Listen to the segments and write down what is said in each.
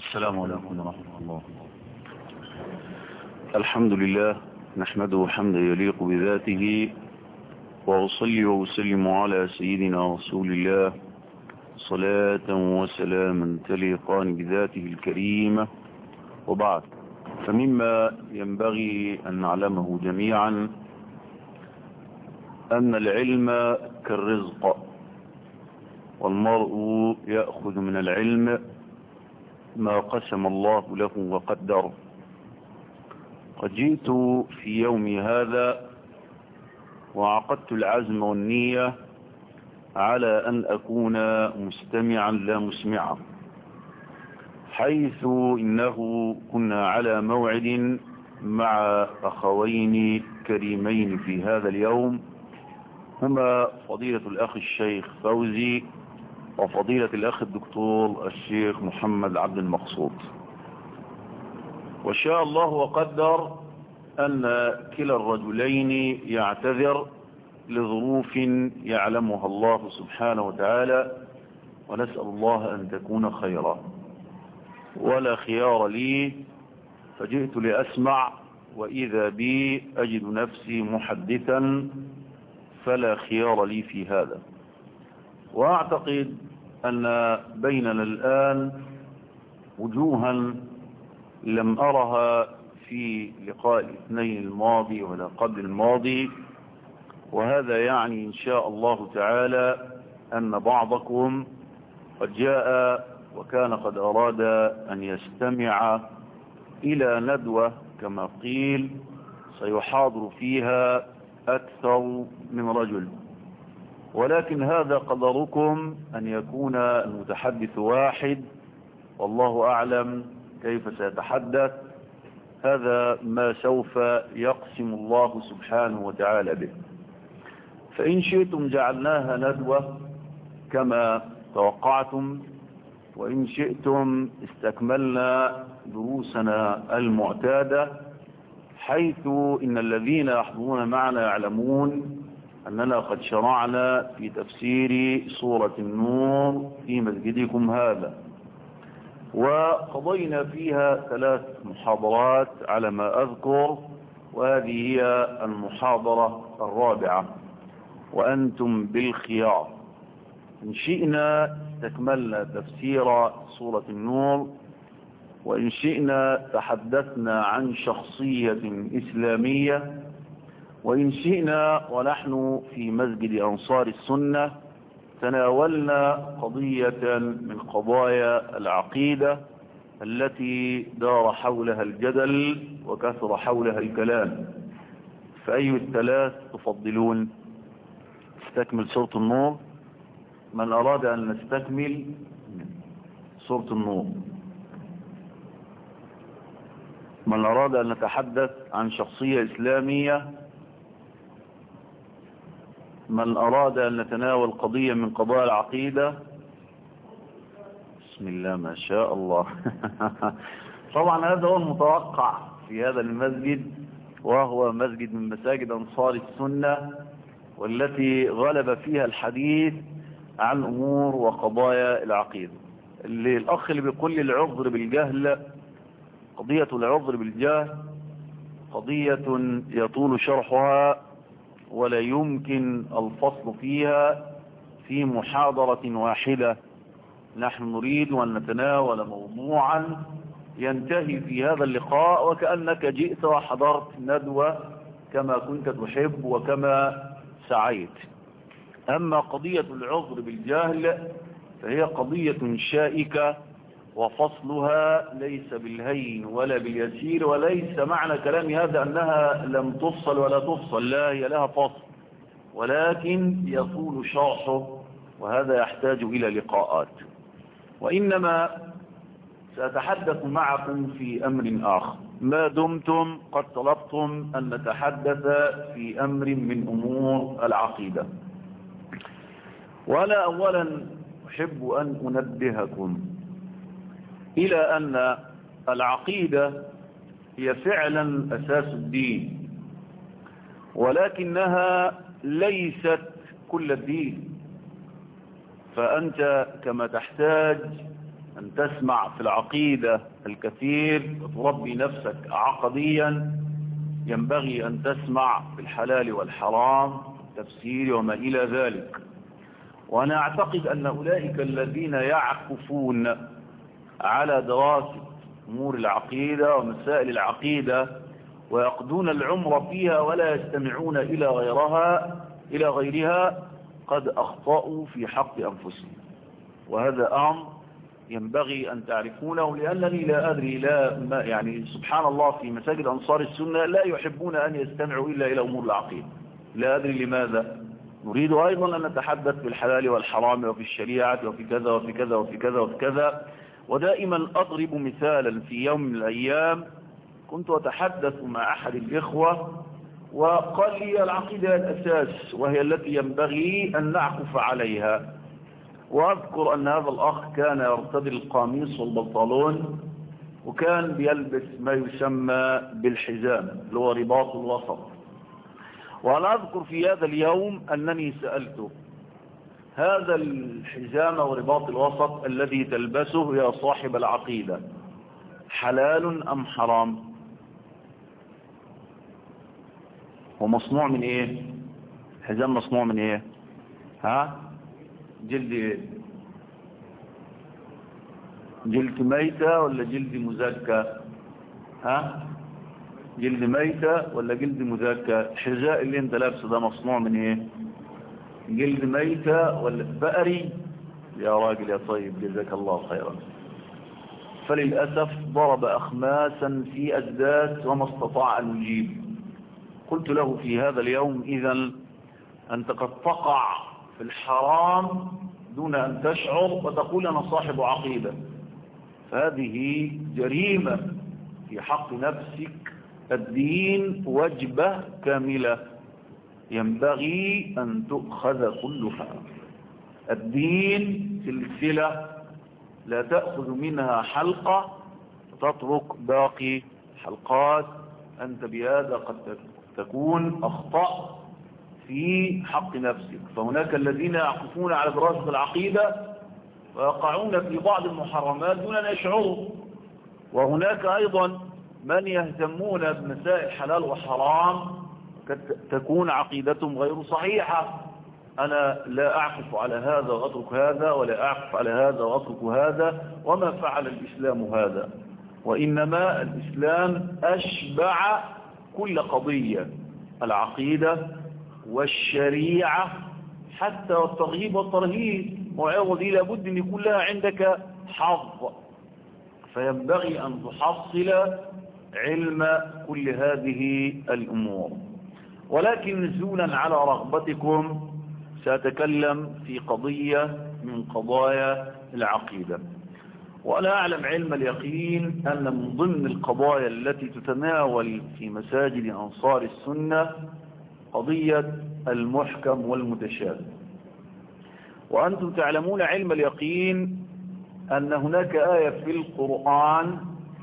السلام عليكم ورحمة الله الحمد لله نحمده حمدا يليق بذاته وأصلي وأسلم على سيدنا رسول الله صلاة وسلاما تليقان بذاته الكريمة وبعد فمما ينبغي أن نعلمه جميعا أن العلم كالرزق والمرء يأخذ من العلم ما قسم الله له وقدره قد جئت في يومي هذا وعقدت العزم والنية على أن أكون مستمعا لا مسمعا حيث إنه كنا على موعد مع أخوين كريمين في هذا اليوم هما فضيلة الأخ الشيخ فوزي وفضيلة الأخ الدكتور الشيخ محمد عبد المقصود وشاء الله وقدر أن كلا الرجلين يعتذر لظروف يعلمها الله سبحانه وتعالى ونسأل الله أن تكون خيرا ولا خيار لي فجئت لأسمع وإذا بي أجد نفسي محدثا فلا خيار لي في هذا وأعتقد أن بيننا الآن وجوها لم أرها في لقاء الاثنين الماضي ولا قبل الماضي وهذا يعني إن شاء الله تعالى أن بعضكم قد جاء وكان قد أراد أن يستمع إلى ندوة كما قيل سيحاضر فيها أكثر من رجل ولكن هذا قدركم أن يكون المتحدث واحد والله أعلم كيف سيتحدث هذا ما سوف يقسم الله سبحانه وتعالى به فإن شئتم جعلناها ندوة كما توقعتم وإن شئتم استكملنا دروسنا المعتادة حيث إن الذين يحضرون معنا يعلمون أننا قد شرعنا في تفسير سورة النور في مسجدكم هذا وقضينا فيها ثلاث محاضرات على ما أذكر وهذه هي المحاضرة الرابعة وأنتم بالخيار إن شئنا استكملنا تفسير سورة النور وإن شئنا تحدثنا عن شخصية إسلامية وإن شئنا ونحن في مسجد أنصار السنة تناولنا قضية من قضايا العقيدة التي دار حولها الجدل وكثر حولها الكلام فأي الثلاث تفضلون استكمل سورة النور من أراد أن نستكمل سورة النور من أراد أن نتحدث عن شخصية إسلامية من أراد أن نتناول قضية من قضايا العقيدة بسم الله ما شاء الله طبعا هذا هو المتوقع في هذا المسجد وهو مسجد من مساجد أنصار السنة والتي غلب فيها الحديث عن أمور وقضايا العقيدة اللي الأخ اللي بيقول لي العذر بالجهل قضية العذر بالجهل قضية يطول شرحها ولا يمكن الفصل فيها في محاضرة واحدة نحن نريد أن نتناول موضوعا ينتهي في هذا اللقاء وكأنك جئت وحضرت ندوة كما كنت تحب وكما سعيت أما قضية العذر بالجهل فهي قضية شائكة وفصلها ليس بالهين ولا باليسير وليس معنى كلامي هذا أنها لم تفصل ولا تفصل لا هي لها فصل ولكن يطول شرحه وهذا يحتاج إلى لقاءات وإنما سأتحدث معكم في أمر آخر ما دمتم قد طلبتم أن نتحدث في أمر من أمور العقيدة وأنا أولا أحب أن أنبهكم إلى أن العقيدة هي فعلا أساس الدين ولكنها ليست كل الدين فأنت كما تحتاج أن تسمع في العقيدة الكثير وتربي نفسك عقديا ينبغي أن تسمع في الحلال والحرام تفسير وما إلى ذلك وأنا أعتقد أن أولئك الذين يعكفون على دراسة أمور العقيدة ومسائل العقيدة ويقضون العمر فيها ولا يستمعون إلى غيرها إلى غيرها قد أخطأوا في حق أنفسهم وهذا أمر ينبغي أن تعرفونه لأنني لا أدري لا ما يعني سبحان الله في مساجد أنصار السنة لا يحبون أن يستمعوا إلا إلى أمور العقيدة لا أدري لماذا نريد أيضا أن نتحدث في الحلال والحرام وفي الشريعة وفي كذا وفي كذا وفي كذا وفي كذا ودائما أضرب مثالا في يوم من الأيام كنت أتحدث مع أحد الإخوة وقال لي العقيدة الأساس وهي التي ينبغي أن نعكف عليها وأذكر أن هذا الأخ كان يرتدي القميص والبنطلون وكان بيلبس ما يسمى بالحزام اللي هو رباط الوسط وأنا أذكر في هذا اليوم أنني سألته هذا الحزام ورباط الوسط الذي تلبسه يا صاحب العقيدة حلال أم حرام هو مصنوع من ايه حزام مصنوع من ايه ها جلد ايه جلد ميتة ولا جلد مزكى ها جلد ميتة ولا جلد مزكى الحذاء اللي انت لابسه ده مصنوع من ايه جلد ميتة ولا بقري يا راجل يا طيب جزاك الله خيرا فللأسف ضرب أخماسا في أجداد وما استطاع أن يجيب قلت له في هذا اليوم إذا أنت قد تقع في الحرام دون أن تشعر وتقول أنا صاحب عقيدة فهذه جريمة في حق نفسك الدين وجبة كاملة ينبغي أن تؤخذ كلها الدين سلسلة لا تأخذ منها حلقة وتترك باقي حلقات أنت بهذا قد تكون أخطأ في حق نفسك فهناك الذين يعكفون على دراسة العقيدة ويقعون في بعض المحرمات دون أن يشعروا وهناك أيضا من يهتمون بمسائل حلال وحرام تكون عقيدتهم غير صحيحة أنا لا أعكف على هذا وأترك هذا ولا أعكف على هذا وأترك هذا وما فعل الإسلام هذا وإنما الإسلام أشبع كل قضية العقيدة والشريعة حتى الترغيب والترهيب وعوض دي لابد أن يكون لها عندك حظ فينبغي أن تحصل علم كل هذه الأمور ولكن نزولا على رغبتكم سأتكلم في قضية من قضايا العقيدة وأنا أعلم علم اليقين أن من ضمن القضايا التي تتناول في مساجد أنصار السنة قضية المحكم والمتشابه وأنتم تعلمون علم اليقين أن هناك آية في القرآن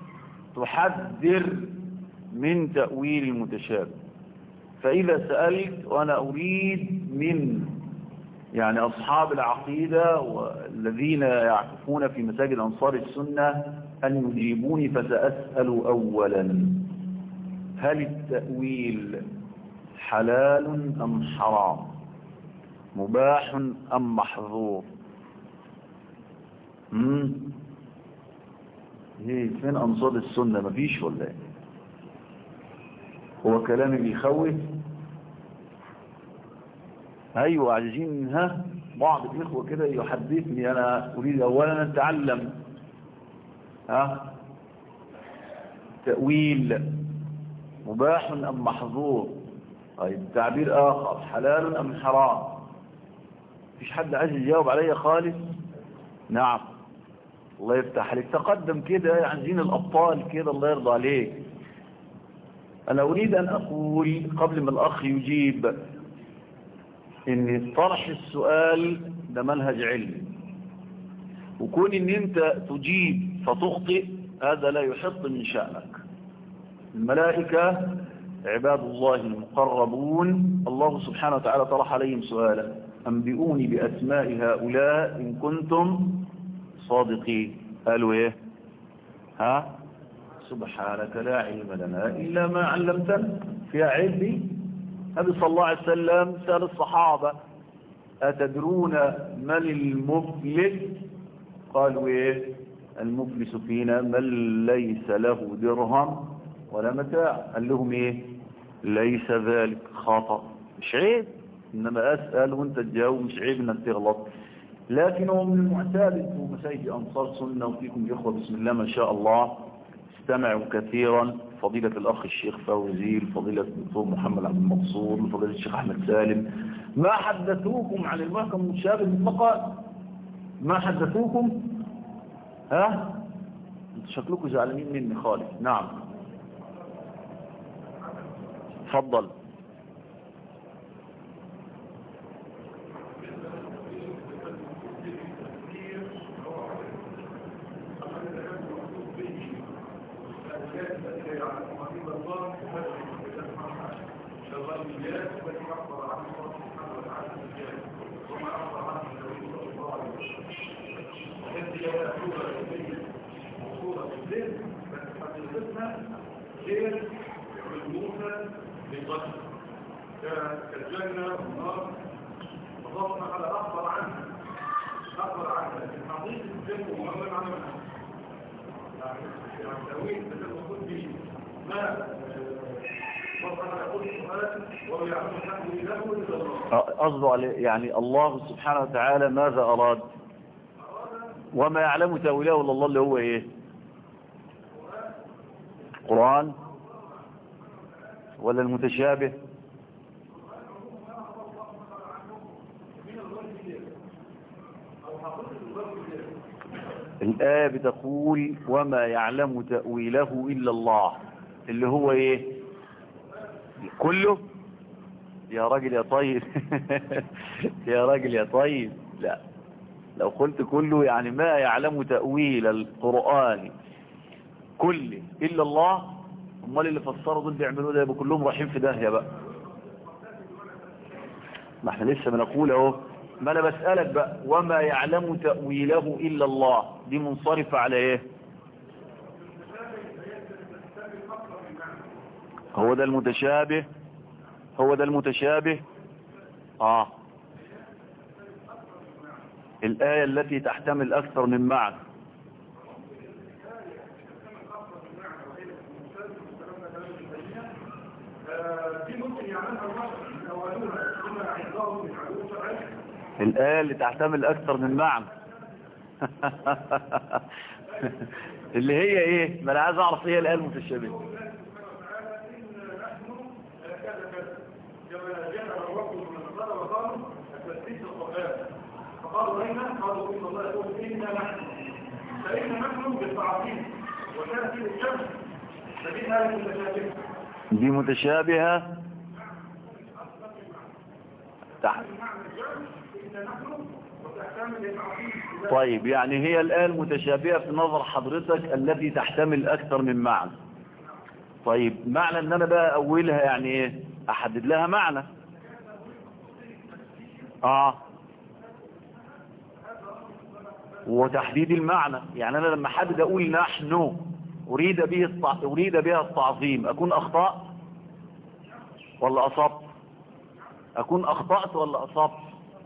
تحذر من تأويل المتشابه فإذا سألت وأنا أريد من يعني أصحاب العقيدة والذين يعكفون في مساجد أنصار السنة أن يجيبوني فسأسأل أولا هل التأويل حلال أم حرام مباح أم محظور امم ايه فين أنصار السنة مفيش ولا ايه هو كلامي بيخوف ايوه عايزين ها بعض الاخوه كده يحدثني انا اريد اولا ان اتعلم ها تاويل مباح ام محظور طيب تعبير اخر حلال ام حرام مفيش حد عايز يجاوب عليا خالص نعم الله يفتح عليك تقدم كده عايزين الابطال كده الله يرضى عليك انا اريد ان اقول قبل ما الاخ يجيب ان طرح السؤال ده منهج علمي وكون ان انت تجيب فتخطئ هذا لا يحط من شأنك الملائكة عباد الله المقربون الله سبحانه وتعالى طرح عليهم سؤالا أنبئوني بأسماء هؤلاء إن كنتم صادقين قالوا ايه ها سبحانك لا علم لنا إلا ما علمتنا في علمي النبي صلى الله عليه وسلم سأل الصحابة أتدرون من المفلس قالوا ايه المفلس فينا من ليس له درهم ولا متاع قال لهم ايه ليس ذلك خطأ مش عيب انما اسأل وانت تجاوب مش عيب انك تغلط لكن هو من المعتاد انتم مساجد انصار سنة وفيكم اخوة بسم الله ما شاء الله استمعوا كثيرا فضيلة الاخ الشيخ فوزي فضيلة الدكتور محمد عبد المقصود فضيلة الشيخ احمد سالم ما حدثوكم عن المحكم المتشابه مطلقا ما حدثوكم ها انتوا شكلكم زعلانين مني خالص نعم تفضل كالجنة والنار وضفنا على أخبر عنها أخبر عنها لكن حقيقة الجنة ومعلم عنها يعني تأويل مثل المقول به ما وضعنا يقول السؤال وهو يعلم الحمد لله إلا الله قصده عليه يعني الله سبحانه وتعالى ماذا أراد وما يعلم تأويله إلا الله اللي هو إيه القرآن ولا المتشابه الآية بتقول وما يعلم تأويله إلا الله اللي هو إيه كله يا راجل يا طيب يا راجل يا طيب لا لو قلت كله يعني ما يعلم تأويل القرآن كله إلا الله امال اللي فسروا دول بيعملوا ده يبقى كلهم رايحين في داهيه بقى ما احنا لسه بنقول اهو ما انا بسألك بقى وما يعلم تأويله إلا الله دي منصرفة على ايه هو ده المتشابه هو ده المتشابه اه الآية التي تحتمل أكثر من معنى دي ممكن يعملها الله من أولها ثم يعظهم من عدو شرعي الآية اللي تحتمل أكثر من معنى اللي هي ايه ما انا عايز اعرف ايه الآية المتشابهة فقالوا أين؟ قالوا إن الله يقول إنا نحن فإن نحن بالتعظيم وكان في الجمع فدي هذه المتشابهة دي متشابهة تحت إن نحن وتحتمل التعظيم طيب يعني هي الآن متشابهة في نظر حضرتك التي تحتمل أكثر من معنى طيب معنى ان انا بقى اولها يعني ايه احدد لها معنى اه وتحديد المعنى يعني انا لما حدد اقول نحن اريد به التع... اريد بها التعظيم اكون اخطأت ولا اصبت اكون اخطأت ولا اصبت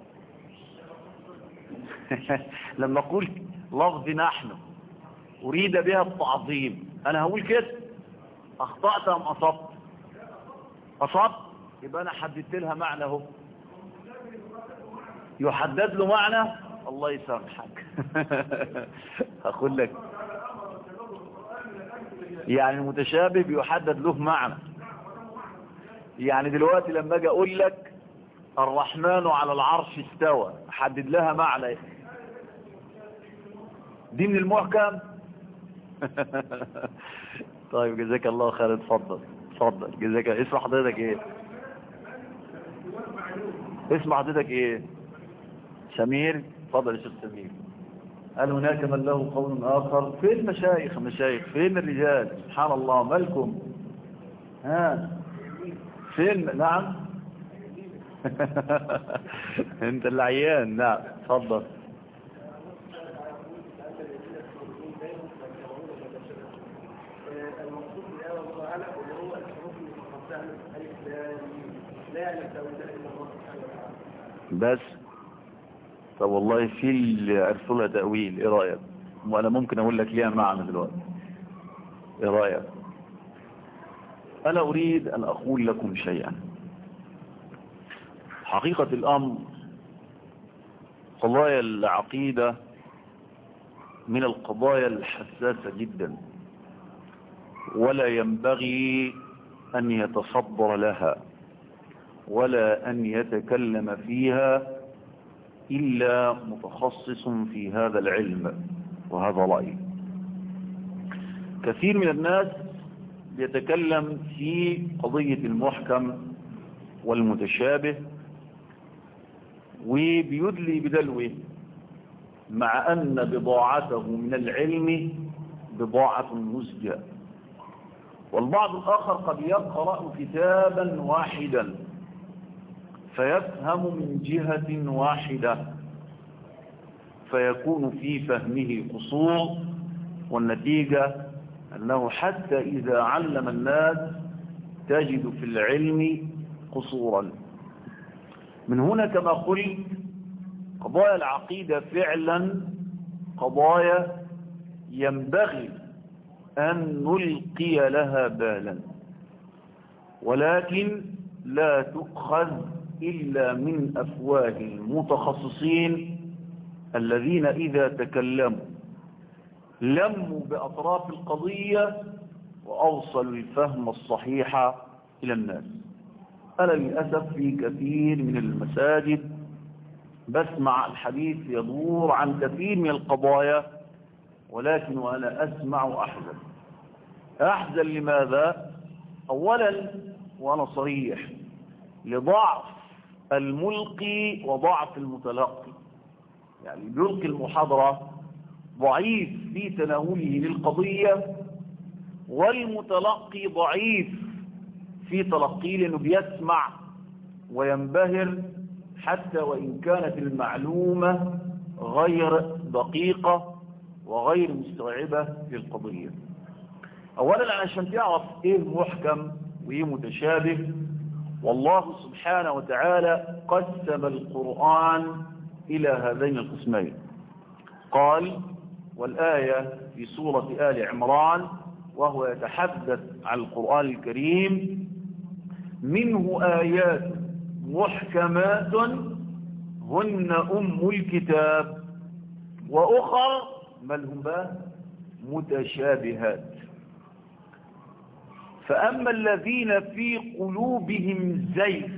لما اقول لفظ نحن اريد بها التعظيم انا هقول كده اخطأت ام اصبت اصبت يبقى انا حددت لها معنى اهو يحدد له معنى الله يسامحك هقول لك يعني المتشابه بيحدد له معنى يعني دلوقتي لما اجي اقول لك الرحمن على العرش استوى حدد لها معنى دي من المحكم طيب جزاك الله خير اتفضل اتفضل جزاك اسم حضرتك ايه اسم حضرتك ايه سمير اتفضل يا شيخ سمير هل هناك من له قول اخر فين مشايخ مشايخ فين الرجال سبحان الله مالكم ها فين نعم انت اللي عيان نعم اتفضل وتعالى وهو الحروف المقطعة من ألف لام لا يعلم تأويلها إلا الله سبحانه وتعالى بس طب والله في اللي عرفوا لها تأويل ايه رأيك وانا ممكن اقول لك ليها معنى دلوقتي ايه رأيك انا اريد ان اقول لكم شيئا حقيقة الامر قضايا العقيدة من القضايا الحساسة جدا ولا ينبغي ان يتصدر لها ولا ان يتكلم فيها إلا متخصص في هذا العلم وهذا رأيي كثير من الناس يتكلم في قضية المحكم والمتشابه وبيدلي بدلوه مع أن بضاعته من العلم بضاعة مزجة والبعض الآخر قد يقرأ كتابا واحدا فيفهم من جهة واحدة فيكون في فهمه قصور والنتيجة أنه حتى إذا علم الناس تجد في العلم قصورا من هنا كما قلت قضايا العقيدة فعلا قضايا ينبغي أن نلقي لها بالا ولكن لا تؤخذ إلا من أفواه المتخصصين الذين إذا تكلموا لموا بأطراف القضية وأوصلوا الفهم الصحيح إلى الناس أنا للأسف في كثير من المساجد بسمع الحديث يدور عن كثير من القضايا ولكن وأنا أسمع أحزن أحزن لماذا؟ أولا وأنا صريح لضعف الملقي وضعف المتلقي يعني بيلقي المحاضرة ضعيف في تناوله للقضية والمتلقي ضعيف في تلقيه لأنه بيسمع وينبهر حتى وإن كانت المعلومة غير دقيقة وغير مستوعبة للقضية أولا عشان تعرف إيه محكم وإيه متشابه والله سبحانه وتعالى قسم القرآن إلى هذين القسمين قال والآية في سورة آل عمران وهو يتحدث عن القرآن الكريم منه آيات محكمات هن أم الكتاب وأخر ما لهم بقى متشابهات فأما الذين في قلوبهم زيغ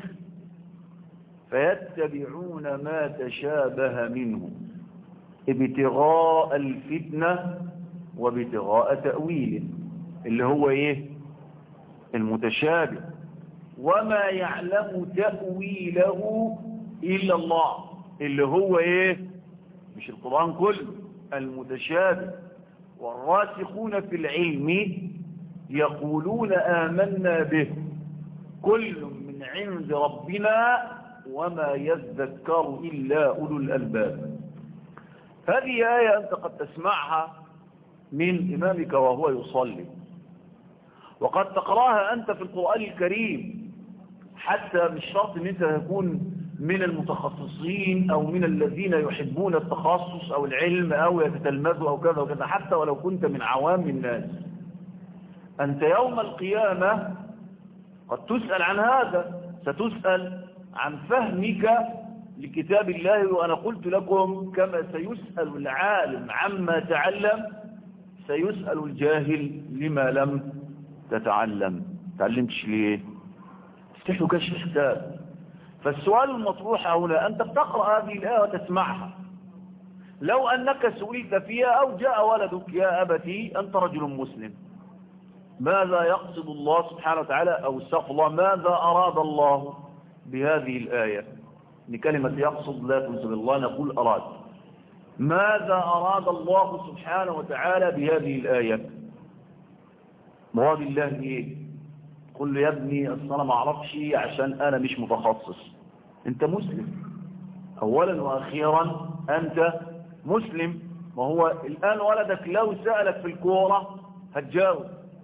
فيتبعون ما تشابه منه ابتغاء الفتنة وابتغاء تأويله اللي هو ايه المتشابه وما يعلم تأويله إلا الله اللي هو ايه مش القرآن كله المتشابه والراسخون في العلم يقولون آمنا به كل من عند ربنا وما يذكر إلا أولو الألباب هذه آية أنت قد تسمعها من إمامك وهو يصلي وقد تقراها أنت في القرآن الكريم حتى مش شرط أن أنت تكون من المتخصصين أو من الذين يحبون التخصص أو العلم أو يتتلمذوا أو كذا وكذا حتى ولو كنت من عوام الناس أنت يوم القيامة قد تسأل عن هذا ستسأل عن فهمك لكتاب الله وأنا قلت لكم كما سيسأل العالم عما تعلم سيسأل الجاهل لما لم تتعلم تعلمتش ليه تفتح له كشف حساب فالسؤال المطروح هنا أنت بتقرأ هذه الآية وتسمعها لو أنك سئلت فيها أو جاء ولدك يا أبتي أنت رجل مسلم ماذا يقصد الله سبحانه وتعالى أو استغفر الله ماذا أراد الله بهذه الآية لكلمة يقصد لا تنسب الله نقول أراد ماذا أراد الله سبحانه وتعالى بهذه الآية مراد الله إيه قل له يا ابني أصل أنا ما أعرفش عشان أنا مش متخصص أنت مسلم أولا وأخيرا أنت مسلم ما هو الآن ولدك لو سألك في الكورة هتجاوب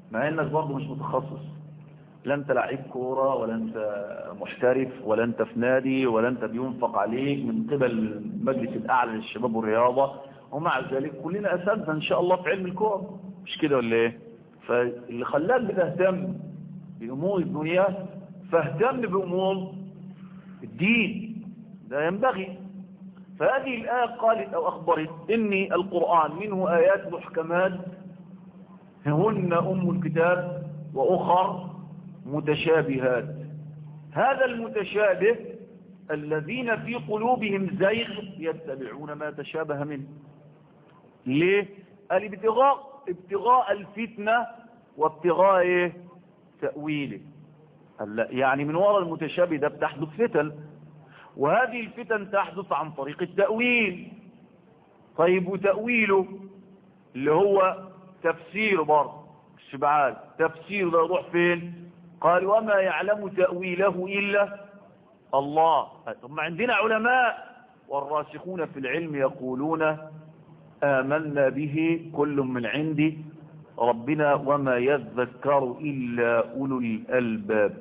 مع انك برضه مش متخصص لا انت لعيب كورة ولا انت محترف ولا انت في نادي ولا انت بينفق عليك من قبل المجلس الاعلى للشباب والرياضة ومع ذلك كلنا اساتذه ان شاء الله في علم الكورة مش كده ولا ايه فاللي خلاك بتهتم بامور الدنيا فاهتم بامور الدين ده ينبغي فهذه الآية قالت أو أخبرت إني القرآن منه آيات محكمات هن أم الكتاب وأخر متشابهات هذا المتشابه الذين في قلوبهم زيغ يتبعون ما تشابه منه ليه؟ الابتغاء ابتغاء الفتنة وابتغاء ايه؟ تأويله يعني من وراء المتشابه ده بتحدث فتن وهذه الفتن تحدث عن طريق التأويل طيب وتأويله اللي هو تفسير برضه الشبعان تفسير ده يروح فين قال وما يعلم تأويله إلا الله ثم عندنا علماء والراسخون في العلم يقولون آمنا به كل من عندي ربنا وما يذكر إلا أولو الألباب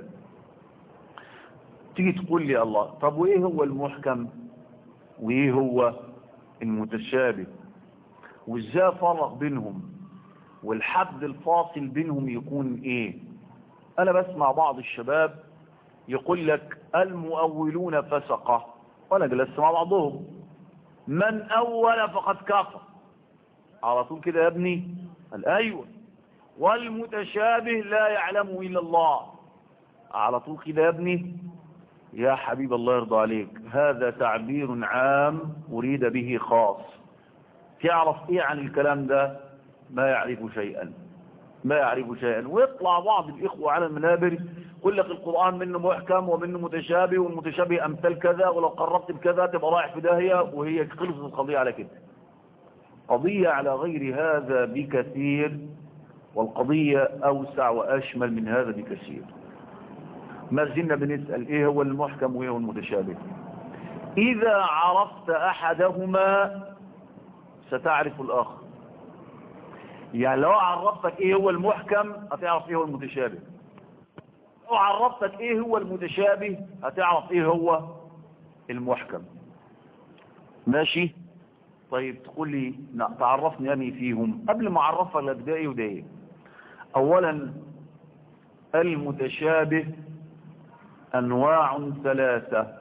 تيجي تقول لي الله طب وإيه هو المحكم وإيه هو المتشابه وإزاي فرق بينهم والحد الفاصل بينهم يكون إيه أنا بسمع بعض الشباب يقول لك المؤولون فسقة وأنا جلست مع بعضهم من أول فقد كفر على طول كده يا ابني قال أيوة والمتشابه لا يعلمه إلا الله على طول كده يا ابني يا حبيب الله يرضى عليك هذا تعبير عام أريد به خاص تعرف ايه عن الكلام ده ما يعرف شيئا ما يعرف شيئا ويطلع بعض الإخوة على المنابر يقول لك القرآن منه محكم ومنه متشابه والمتشابه أمثال كذا ولو قربت بكذا تبقى رايح في داهية وهي خلصت القضية على كده قضية على غير هذا بكثير والقضية أوسع وأشمل من هذا بكثير ما زلنا بنسأل إيه هو المحكم وإيه هو المتشابه إذا عرفت أحدهما ستعرف الآخر يعني لو عرفتك إيه هو المحكم هتعرف إيه هو المتشابه لو عرفتك إيه هو المتشابه هتعرف إيه هو المحكم ماشي طيب تقول لي تعرفني أني فيهم قبل ما أعرفك لك ده إيه وده إيه أولا المتشابه أنواع ثلاثة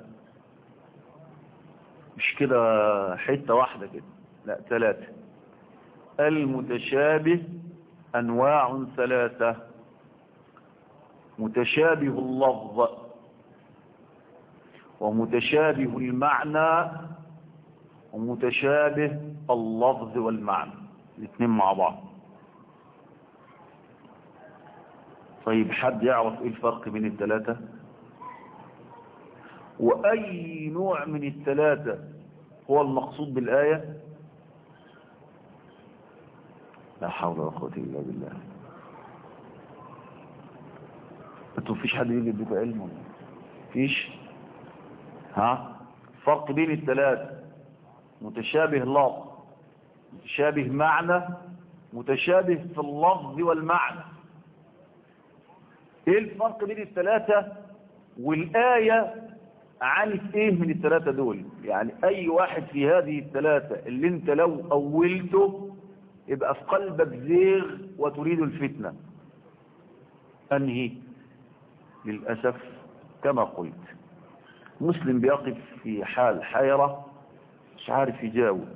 مش كده حتة واحدة كده لا ثلاثة المتشابه أنواع ثلاثة متشابه اللفظ ومتشابه المعنى ومتشابه اللفظ والمعنى الاثنين مع بعض طيب حد يعرف ايه الفرق بين الثلاثة واي نوع من الثلاثة هو المقصود بالآية لا حول ولا قوة الا بالله انتوا مفيش حد يجي يديكوا علم ولا فيش ها فرق بين الثلاثة متشابه لفظ متشابه معنى متشابه في اللفظ والمعنى ايه الفرق بين الثلاثة والآية عانت ايه من الثلاثة دول يعني اي واحد في هذه الثلاثة اللي انت لو اولته يبقى في قلبك زيغ وتريد الفتنة انهي للأسف كما قلت مسلم بيقف في حال حيرة مش عارف يجاوب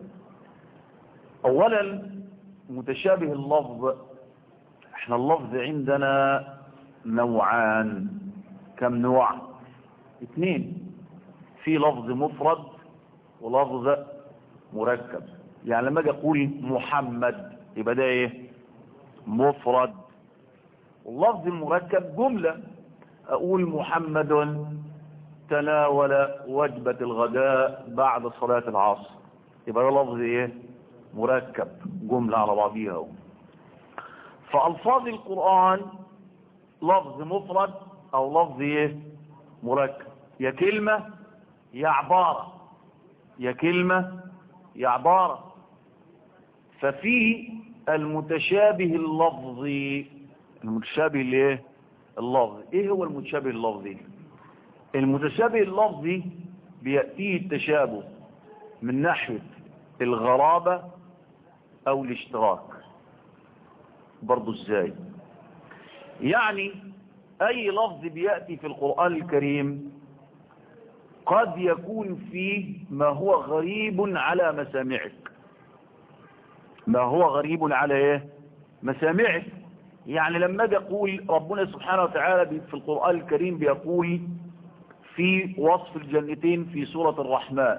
اولا متشابه اللفظ احنا اللفظ عندنا نوعان كم نوع اثنين في لفظ مفرد ولفظ مركب يعني لما اجي اقول محمد يبقى ده ايه مفرد واللفظ المركب جملة اقول محمد تناول وجبة الغداء بعد صلاة العصر يبقى ده لفظ ايه مركب جملة على بعضيها فألفاظ القرآن لفظ مفرد او لفظ ايه مركب يا كلمة يا عبارة يا كلمة يا عبارة ففي المتشابه اللفظي المتشابه الايه اللفظي ايه هو المتشابه اللفظي المتشابه اللفظي بيأتيه التشابه من ناحية الغرابة او الاشتراك برضو ازاي يعني اي لفظ بيأتي في القرآن الكريم قد يكون فيه ما هو غريب على مسامعك ما هو غريب على ايه مسامعك يعني لما يقول ربنا سبحانه وتعالى في القرآن الكريم بيقول في وصف الجنتين في سورة الرحمن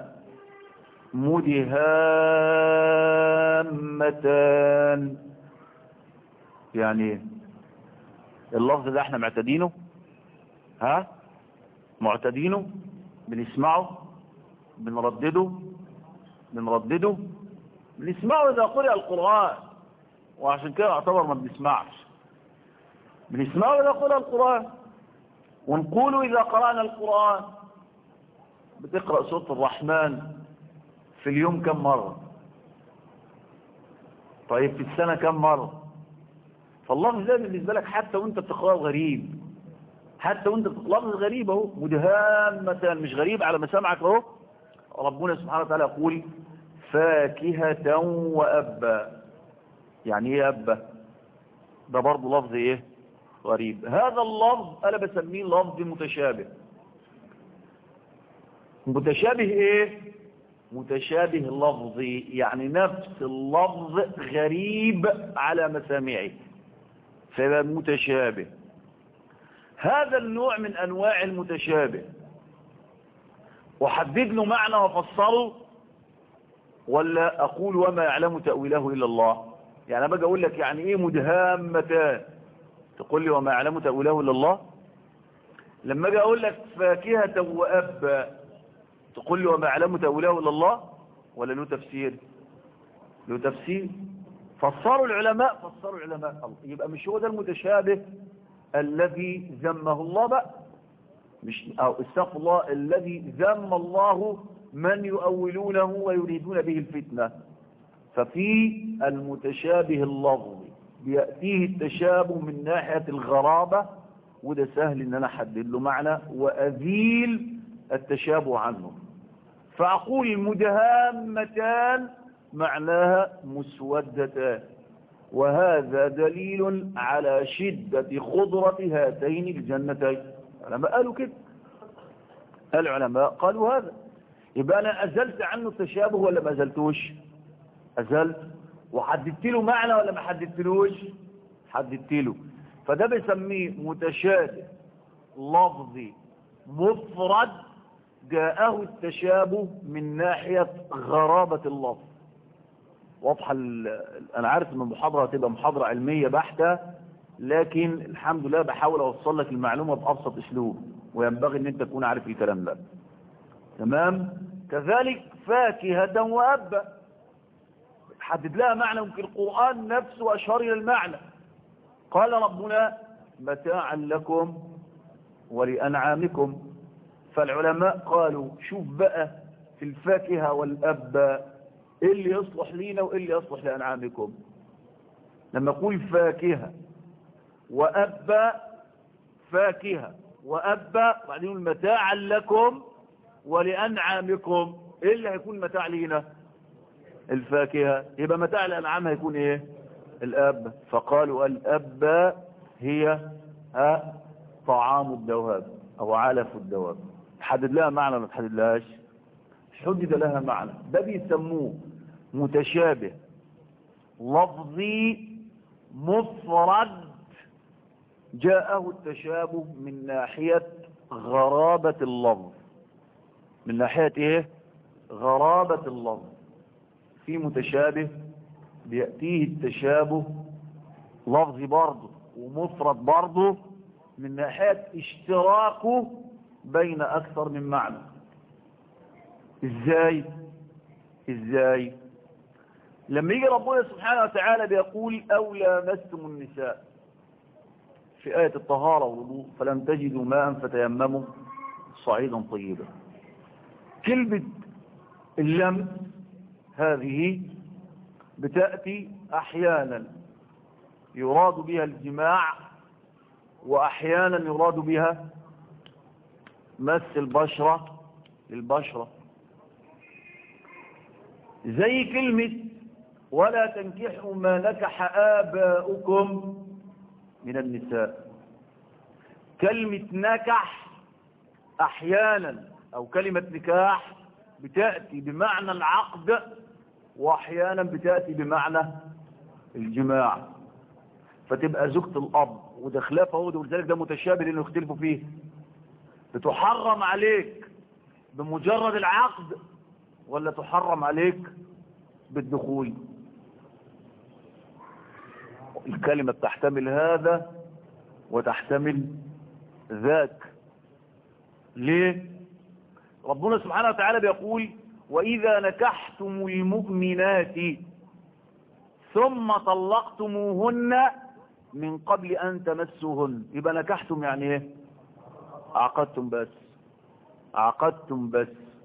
مدهامتان يعني اللفظ ده احنا معتدينه ها معتدينه بنسمعه بنردده بنردده بنسمعه إذا قرأ القرآن وعشان كده اعتبر ما بنسمعش بنسمعه إذا قرأ القرآن ونقوله إذا قرأنا القرآن بتقرأ سورة الرحمن في اليوم كم مرة طيب في السنة كم مرة فالله زي بالنسبة لك حتى وانت بتقرأه غريب حتى وانت بتقرأه غريب اهو مدهامة مش غريب على مسامعك اهو ربنا سبحانه وتعالى يقول فاكهة وأبا يعني ايه أبا ده برضه لفظ ايه غريب هذا اللفظ انا بسميه لفظ متشابه متشابه ايه متشابه لفظي يعني نفس اللفظ غريب على مسامعي فيبقى متشابه هذا النوع من انواع المتشابه وحدد له معنى وفصله ولا اقول وما يعلم تأويله الا الله يعني انا باجي اقول لك يعني ايه مدهامتان تقول لي وما يعلم تأويله الا الله لما اجي اقول لك فاكهة وابا تقول لي وما يعلم تأويله الا الله ولا له تفسير له تفسير فسروا العلماء فسروا العلماء يبقى مش هو ده المتشابه الذي ذمه الله بقى مش او استغفر الله الذي ذم الله من يؤولونه ويريدون به الفتنة ففي المتشابه اللفظي بيأتيه التشابه من ناحية الغرابة وده سهل ان انا احدد له معنى وازيل التشابه عنه فاقول مدهامتان معناها مسودتان وهذا دليل على شدة خضرة هاتين الجنتين العلماء قالوا كده العلماء قالوا هذا يبقى انا ازلت عنه التشابه ولا ما ازلتوش ازلت وحددت له معنى ولا ما حددتلوش حددت له فده بيسميه متشابه لفظي مفرد جاءه التشابه من ناحية غرابة اللفظ واضحة انا عارف ان المحاضرة هتبقى محاضرة علمية بحتة لكن الحمد لله بحاول اوصل لك المعلومة بابسط اسلوب وينبغي ان انت تكون عارف الكلام ده تمام كذلك فاكهة وأبا حدد لها معنى وفي القرآن نفسه أشار إلى المعنى قال ربنا متاعا لكم ولأنعامكم فالعلماء قالوا شوف بقى في الفاكهة والأبا إيه اللي يصلح لينا وإيه اللي يصلح لأنعامكم لما أقول فاكهة وأبا فاكهة وأبا بعدين متاعا لكم ولأنعامكم ايه اللي هيكون متاع لينا الفاكهة يبقى متاع الأنعام هيكون ايه الأب فقالوا الأب هي ها طعام الدواب أو علف الدواب تحدد لها معنى ما تحدد لهاش حدد لها معنى ده بيسموه متشابه لفظي مفرد جاءه التشابه من ناحية غرابة اللفظ من ناحية ايه غرابة اللفظ في متشابه بيأتيه التشابه لفظي برضه ومفرد برضه من ناحية اشتراكه بين اكثر من معنى ازاي ازاي لما يجي ربنا سبحانه وتعالى بيقول او لامستم النساء في آية الطهارة والوضوء فلم تجدوا ماء فتيمموا صعيدا طيبا كلمة اللمس هذه بتأتي أحيانا يراد بها الجماع وأحيانا يراد بها مس البشرة للبشرة زي كلمة ولا تنكحوا ما نكح آباؤكم من النساء كلمة نكح أحيانا أو كلمة نكاح بتأتي بمعنى العقد وأحيانا بتأتي بمعنى الجماع فتبقى زوجة الأب وده خلاف اهو ولذلك ده متشابه لأنه يختلفوا فيه بتحرم عليك بمجرد العقد ولا تحرم عليك بالدخول الكلمة تحتمل هذا وتحتمل ذاك ليه ربنا سبحانه وتعالى بيقول وإذا نكحتم المؤمنات ثم طلقتموهن من قبل أن تمسوهن يبقى نكحتم يعني ايه عقدتم بس عقدتم بس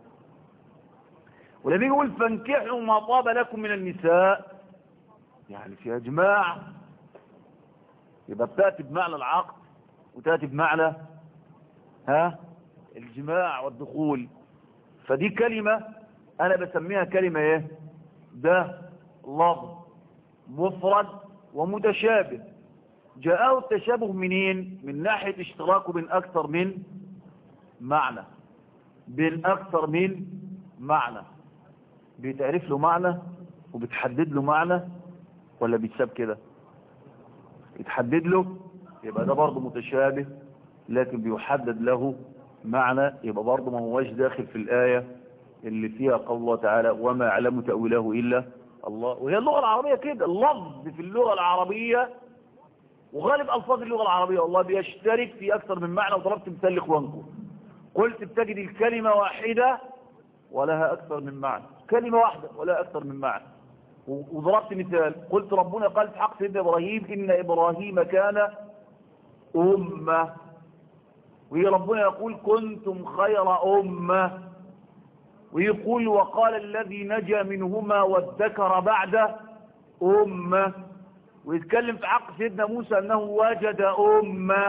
ولما يقول فانكحوا ما طاب لكم من النساء يعني في اجماع يبقى بتاتي بمعنى العقد وتاتي بمعنى ها الجماع والدخول فدي كلمة انا بسميها كلمة ايه ده لفظ مفرد ومتشابه جاءه التشابه منين من ناحية اشتراكه بين اكثر من معنى بين اكثر من معنى بيتعرف له معنى وبتحدد له معنى ولا بيتساب كده يتحدد له يبقى ده برضه متشابه لكن بيحدد له معنى يبقى برضه ما هواش داخل في الآية اللي فيها قول الله تعالى وما يعلم تأويله إلا الله وهي اللغة العربية كده اللفظ في اللغة العربية وغالب ألفاظ اللغة العربية والله بيشترك في أكثر من معنى وضربت مثال لإخوانكم قلت بتجد الكلمة واحدة ولها أكثر من معنى كلمة واحدة ولا أكثر من معنى وضربت مثال قلت ربنا قال في حق سيدنا إبراهيم إن إبراهيم كان أمة وهي ربنا يقول كنتم خير أمة ويقول وقال الذي نجا منهما وادكر بعد أمة ويتكلم في حق سيدنا موسى أنه وجد أمة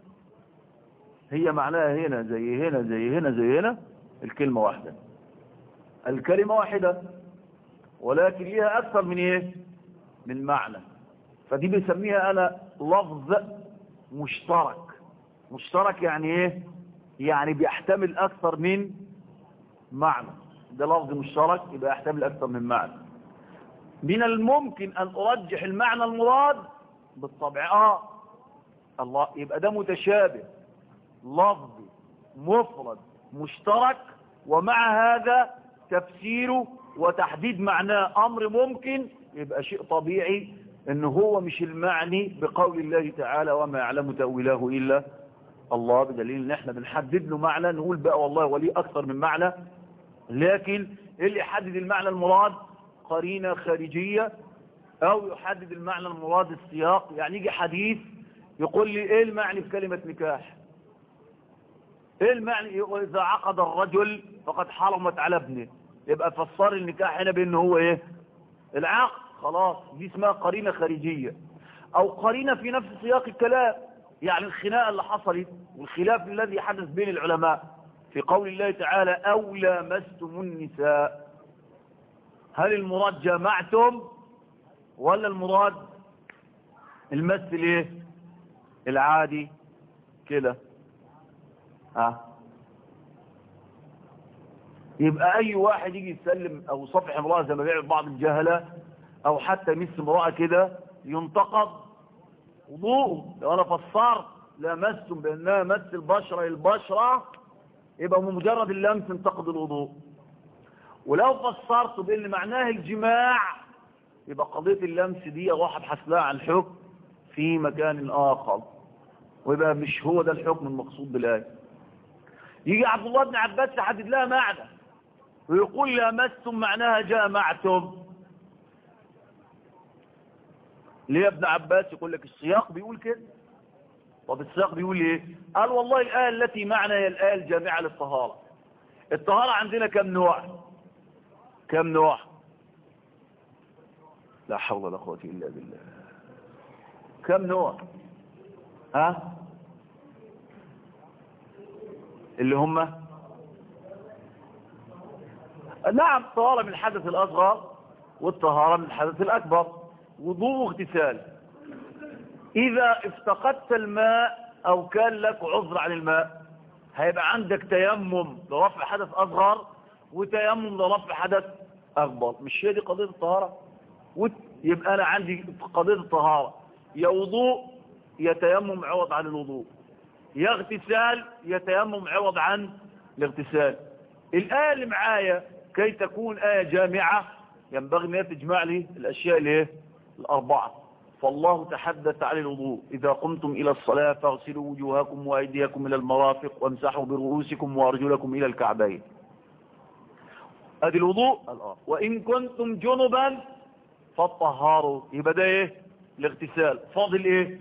هي معناها هنا زي هنا زي هنا زي هنا الكلمة واحدة الكلمة واحدة ولكن ليها أكثر من إيه من معنى فدي بسميها أنا لفظ مشترك مشترك يعني إيه يعني بيحتمل أكثر من معنى ده لفظ مشترك يبقى يحتمل أكثر من معنى من الممكن أن أرجح المعنى المراد بالطبع آه الله يبقى ده متشابه لفظ مفرد مشترك ومع هذا تفسيره وتحديد معناه أمر ممكن يبقى شيء طبيعي ان هو مش المعني بقول الله تعالى وما يعلم تأويله إلا الله بدليل ان احنا بنحدد له معنى نقول بقى والله وليه أكثر من معنى لكن اللي يحدد المعنى المراد قرينة خارجية او يحدد المعنى المراد السياق يعني يجي حديث يقول لي ايه المعني بكلمة نكاح ايه المعني واذا عقد الرجل فقد حرمت على ابنه يبقى فسر النكاح هنا بانه هو ايه العقد خلاص دي اسمها قرينة خارجية او قرينة في نفس سياق الكلام يعني الخناقة اللي حصلت والخلاف الذي حدث بين العلماء في قول الله تعالى او لامستم النساء هل المراد جمعتم ولا المراد المس الايه العادي كده ها يبقى اي واحد يجي يسلم او صفح امرأة زي ما بيعمل بعض الجهلة او حتى يمس امرأة كده ينتقض وضوءه لو انا فسرت لمستم بانها مس البشرة للبشرة يبقى مجرد اللمس انتقض الوضوء ولو فسرت بان معناه الجماع يبقى قضية اللمس دي اروح ابحث لها عن حكم في مكان اخر ويبقى مش هو ده الحكم المقصود بالآية يجي عبد الله بن عباس يحدد لها معنى ويقول لمستم معناها جامعتم ليه يا ابن عباس يقول لك السياق بيقول كده طب السياق بيقول ايه قال والله الآية التي معنى هي الآية الجامعة للطهارة الطهارة عندنا كم نوع كم نوع لا حول ولا قوة إلا بالله كم نوع ها اللي هم نعم طهارة من الحدث الأصغر والطهارة من الحدث الأكبر وضوء واغتسال إذا افتقدت الماء أو كان لك عذر عن الماء هيبقى عندك تيمم لرفع حدث أصغر وتيمم لرفع حدث أكبر مش هي دي قضية الطهارة وت- يبقى أنا عندي قضية الطهارة يا وضوء يا تيمم عوض عن الوضوء يا اغتسال يا تيمم عوض عن الاغتسال الآية اللي معايا كي تكون آية جامعة ينبغي أن هي تجمع لي الأشياء الايه الأربعة فالله تحدث عن الوضوء إذا قمتم إلى الصلاة فاغسلوا وجوهكم وأيديكم إلى المرافق وامسحوا برؤوسكم وأرجلكم إلى الكعبين أدي الوضوء الآن وإن كنتم جنبا فالطهاروا يبقى ده إيه الاغتسال فاضل إيه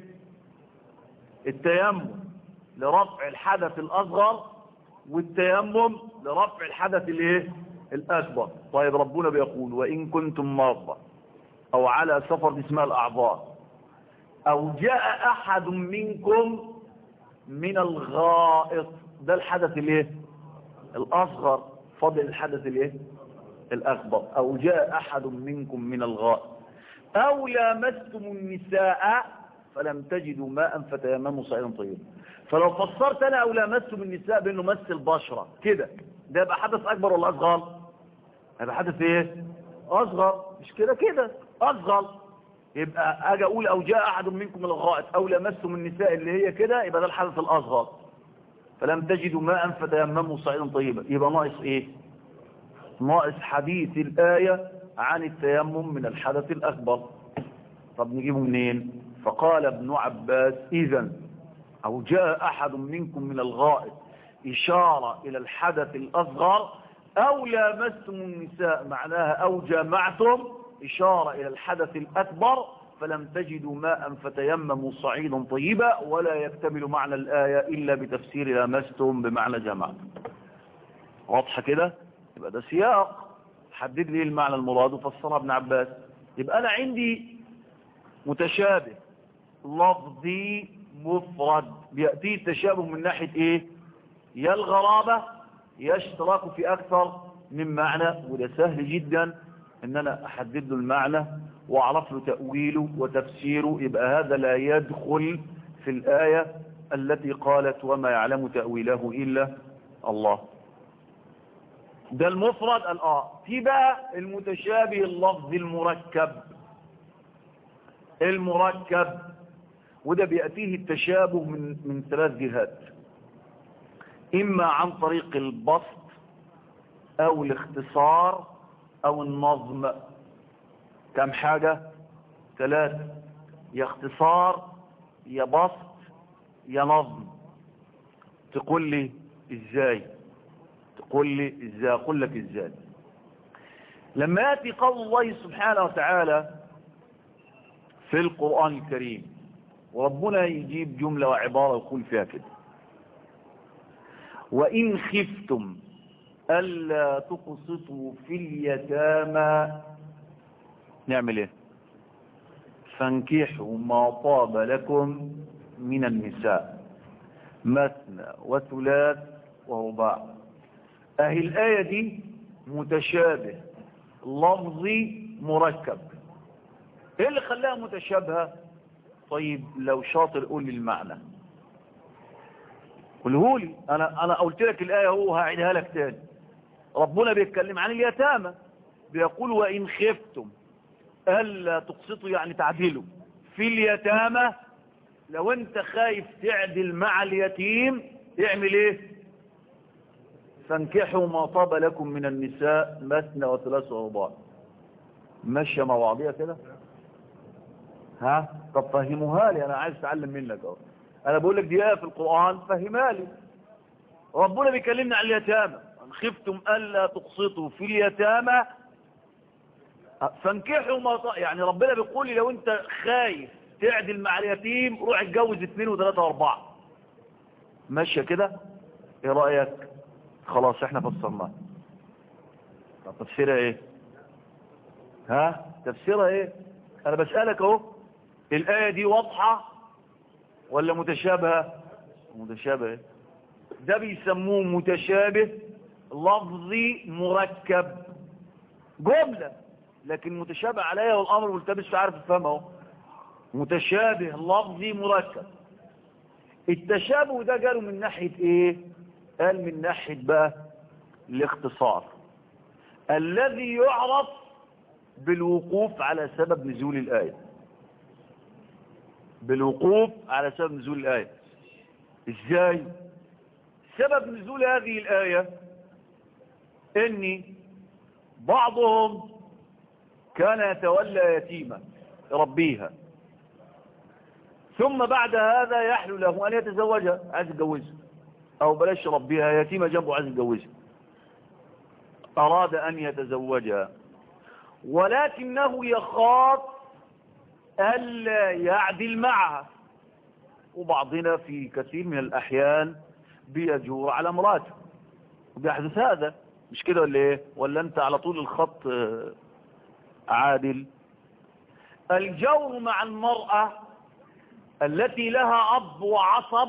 التيمم لرفع الحدث الأصغر والتيمم لرفع الحدث الايه الأكبر طيب ربنا بيقول وإن كنتم مرضى أو على سفر دي اسمها الأعضاء أو جاء أحد منكم من الغائط ده الحدث الايه الأصغر فضل الحدث الايه الأكبر أو جاء أحد منكم من الغائط أو لامستم النساء فلم تجدوا ماء فتيمموا صعيدا طيبا فلو فسرت انا او لامستم النساء بانه مس البشره كده ده يبقى حدث اكبر ولا اصغر هيبقى حدث ايه اصغر مش كده كده اصغر يبقى اجي اقول او جاء احد منكم من الغائط او لامستم النساء اللي هي كده يبقى ده الحدث الاصغر فلم تجدوا ماء فتيمموا صعيدا طيبا يبقى ناقص ايه ناقص حديث الايه عن التيمم من الحدث الاكبر طب نجيبه منين فقال ابن عباس اذا او جاء احد منكم من الغائط اشارة الى الحدث الاصغر او لامستم النساء معناها او جامعتم اشارة الى الحدث الاكبر فلم تجدوا ماء فتيمموا صعيدا طيبا ولا يكتمل معنى الآية إلا بتفسير لامستم بمعنى جمعتم واضحة كده يبقى ده سياق حدد لي المعنى المراد وفسرها ابن عباس يبقى أنا عندي متشابه لفظي مفرد بيأتي التشابه من ناحية ايه يا الغرابة يا اشتراك في اكثر من معنى وده سهل جدا ان انا احدد له المعنى واعرف له تأويله وتفسيره يبقى هذا لا يدخل في الآية التي قالت وما يعلم تأويله إلا الله ده المفرد الآه في بقى المتشابه اللفظ المركب المركب وده بيأتيه التشابه من من ثلاث جهات إما عن طريق البسط أو الاختصار أو النظم كم حاجة ثلاثة يا اختصار يا بسط يا نظم تقول لي ازاي تقول لي ازاي اقول لك ازاي لما يأتي قول الله سبحانه وتعالى في القرآن الكريم وربنا يجيب جملة وعبارة يقول فيها كده وإن خفتم ألا تقسطوا في اليتامى نعمل ايه فانكحوا ما طاب لكم من النساء مثنى وثلاث ورباع اهي الآية دي متشابه لفظي مركب ايه اللي خلاها متشابهة طيب لو شاطر قول لي المعنى قوله لي انا انا قلت لك الايه اهو هعيدها لك تاني ربنا بيتكلم عن اليتامى بيقول وان خفتم الا تقسطوا يعني تعدلوا في اليتامى لو انت خايف تعدل مع اليتيم اعمل ايه فانكحوا ما طاب لكم من النساء مثنى وثلاث ورباع ماشيه مع بعضيها كده ها طب فهموها لي انا عايز اتعلم منك اهو انا بقول لك دي ايه في القران فهمها لي ربنا بيكلمنا عن اليتامى ان خفتم الا تقسطوا في اليتامى فانكحوا ما ط... يعني ربنا بيقول لي لو انت خايف تعدل مع اليتيم روح اتجوز اثنين وثلاثة واربعة ماشية كده ايه رأيك خلاص احنا فسرناها طب تفسيرها ايه ها تفسيرها ايه انا بسألك اهو الآية دي واضحة ولا متشابهة متشابهة ده بيسموه متشابه لفظي مركب جملة لكن متشابه عليها والامر ملتبس عارف تفهمه اهو متشابه لفظي مركب التشابه ده جاله من ناحية ايه قال من ناحية بقى الاختصار الذي يعرف بالوقوف على سبب نزول الآية بالوقوف على سبب نزول الآية ازاي سبب نزول هذه الآية ان بعضهم كان يتولى يتيمة يربيها ثم بعد هذا يحلو له أن يتزوجها عايز يتجوزها أو بلاش يربيها يتيمة جنبه عايز يتجوزها أراد أن يتزوجها ولكنه يخاف ألا يعدل معها وبعضنا في كثير من الأحيان بيجور على امراته وبيحدث هذا مش كده ولا ايه ولا انت على طول الخط عادل الجور مع المرأة التي لها أب وعصب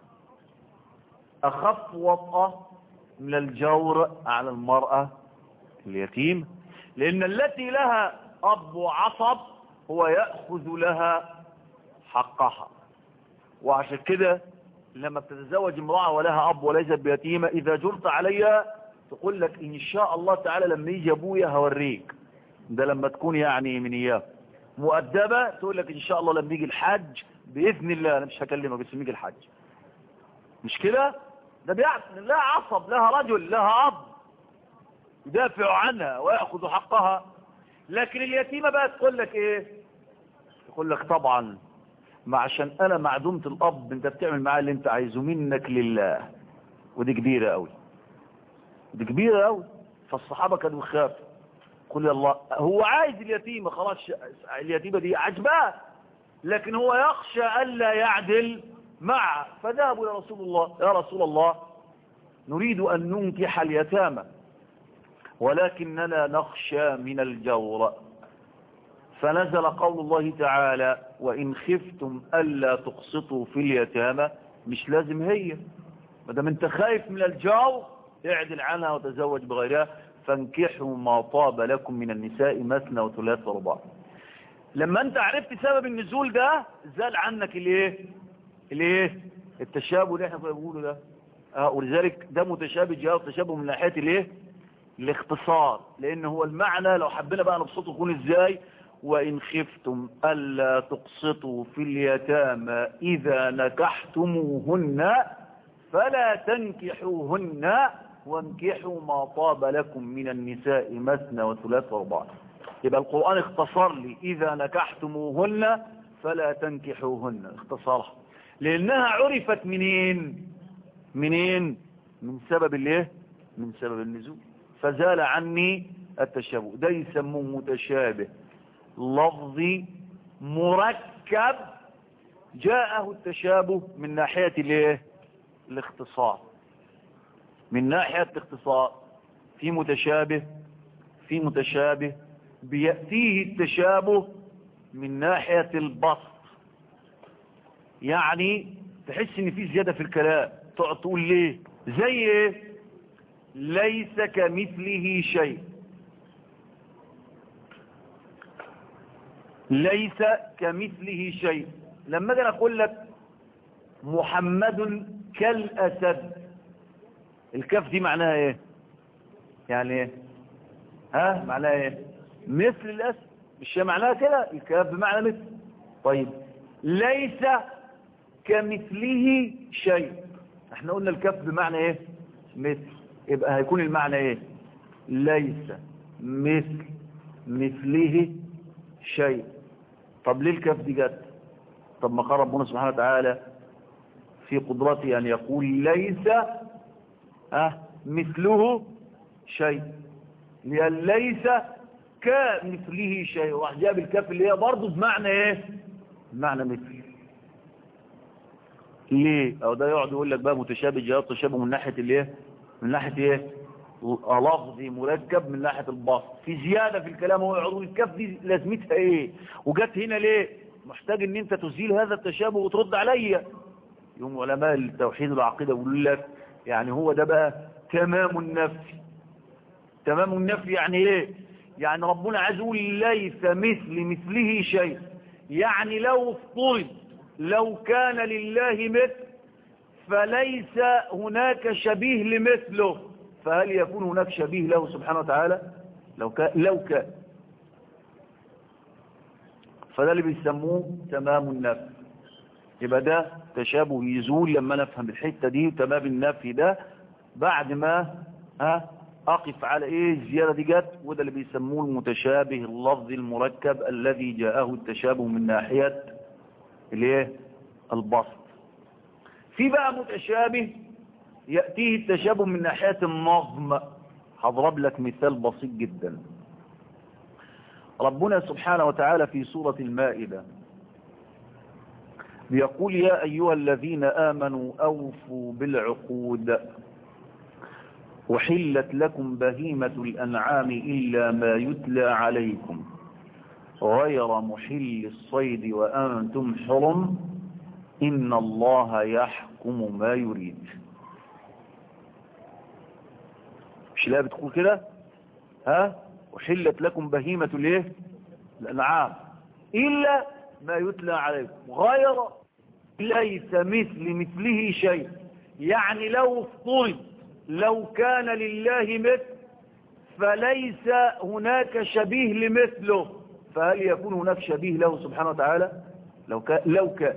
أخف وطأة من الجور على المرأة اليتيم لأن التي لها أب وعصب هو يأخذ لها حقها وعشان كده لما بتتزوج امرأة ولها أب وليست بيتيمة إذا جرت عليها تقول لك إن شاء الله تعالى لما يجي أبويا هوريك ده لما تكون يعني من إياه مؤدبة تقول لك إن شاء الله لما يجي الحج بإذن الله أنا مش هكلمك بس يجي الحج مش كده ده بيعرف لا عصب لها رجل لها أب يدافع عنها ويأخذ حقها لكن اليتيمة بقى تقول لك إيه تقول لك طبعا ما عشان أنا معدومة الأب أنت بتعمل معاه اللي أنت عايزه منك لله ودي كبيرة قوي دي كبيرة قوي فالصحابة كانوا يخافوا قل يا الله هو عايز اليتيمة خلاص اليتيمة دي عجباه لكن هو يخشى ألا يعدل معه فذهبوا إلى رسول الله يا رسول الله نريد أن ننكح اليتامى ولكننا نخشى من الجور فنزل قول الله تعالى وإن خفتم ألا تقسطوا في اليتامى مش لازم هي ما دام انت خايف من الجور اعدل عنها وتزوج بغيرها فانكحوا ما طاب لكم من النساء مثنى وثلاث ورباع لما انت عرفت سبب النزول ده زال عنك الايه الايه التشابه اللي احنا بنقوله ده اه ولذلك ده متشابه جاء التشابه من ناحيه الايه الاختصار لان هو المعنى لو حبينا بقى نبسطه يكون ازاي وإن خفتم ألا تقسطوا في اليتامى إذا نكحتموهن فلا تنكحوهن وانكحوا ما طاب لكم من النساء مثنى وثلاث واربعة يبقى القرآن اختصر لي إذا نكحتموهن فلا تنكحوهن اختصرها لأنها عرفت منين منين من سبب الايه من سبب النزول فزال عني التشابه ده يسموه متشابه لفظي مركب جاءه التشابه من ناحية الايه الاختصار من ناحية الاختصار في متشابه في متشابه بيأتيه التشابه من ناحية البسط يعني تحس ان في زيادة في الكلام تقعد تقول ليه زي ايه ليس كمثله شيء ليس كمثله شيء لما اجي اقول لك محمد كالاسد الكاف دي معناها ايه يعني ايه ها معناها ايه مثل الاسد مش هي معناها كده الكاف بمعنى مثل طيب ليس كمثله شيء احنا قلنا الكاف بمعنى ايه مثل يبقى هيكون المعنى ايه ليس مثل مثله شيء طب ليه الكاف دي جت طب ما قال ربنا سبحانه وتعالى في قدرته ان يقول ليس أه مثله شيء لأن ليس كمثله شيء راح جاب الكاف اللي هي برضه بمعنى ايه بمعنى مثل ليه او ده يقعد يقول لك بقى متشابه جواب تشابه من ناحيه الايه من ناحيه ايه لفظي مركب من ناحيه البسط في زياده في الكلام هو يقعد الكاف دي لازمتها ايه وجت هنا ليه محتاج ان انت تزيل هذا التشابه وترد عليا يوم علماء التوحيد والعقيده يقولوا لك يعني هو ده بقى تمام النفي تمام النفي يعني ايه يعني ربنا عز وجل ليس مثل مثله شيء يعني لو افترض لو كان لله مثل فليس هناك شبيه لمثله فهل يكون هناك شبيه له سبحانه وتعالى لو كان لو كان فده اللي بيسموه تمام النفي يبقى ده تشابه يزول لما نفهم الحته دي تمام النفي ده بعد ما ها اقف على ايه الزياده دي جت وده اللي بيسموه المتشابه اللفظي المركب الذي جاءه التشابه من ناحيه الايه البسط في بقى متشابه ياتيه التشابه من ناحيه النظم هضرب لك مثال بسيط جدا ربنا سبحانه وتعالى في سوره المائده بيقول يا ايها الذين امنوا اوفوا بالعقود وحلت لكم بهيمة الأنعام إلا ما يتلى عليكم غير محل الصيد وأنتم حرم إن الله يحكم ما يريد مش لا بتقول كده ها وحلت لكم بهيمة الايه الأنعام إلا ما يتلى عليكم غير ليس مثل مثله شيء يعني لو افترض لو كان لله مثل فليس هناك شبيه لمثله فهل يكون هناك شبيه له سبحانه وتعالى لو كان لو كان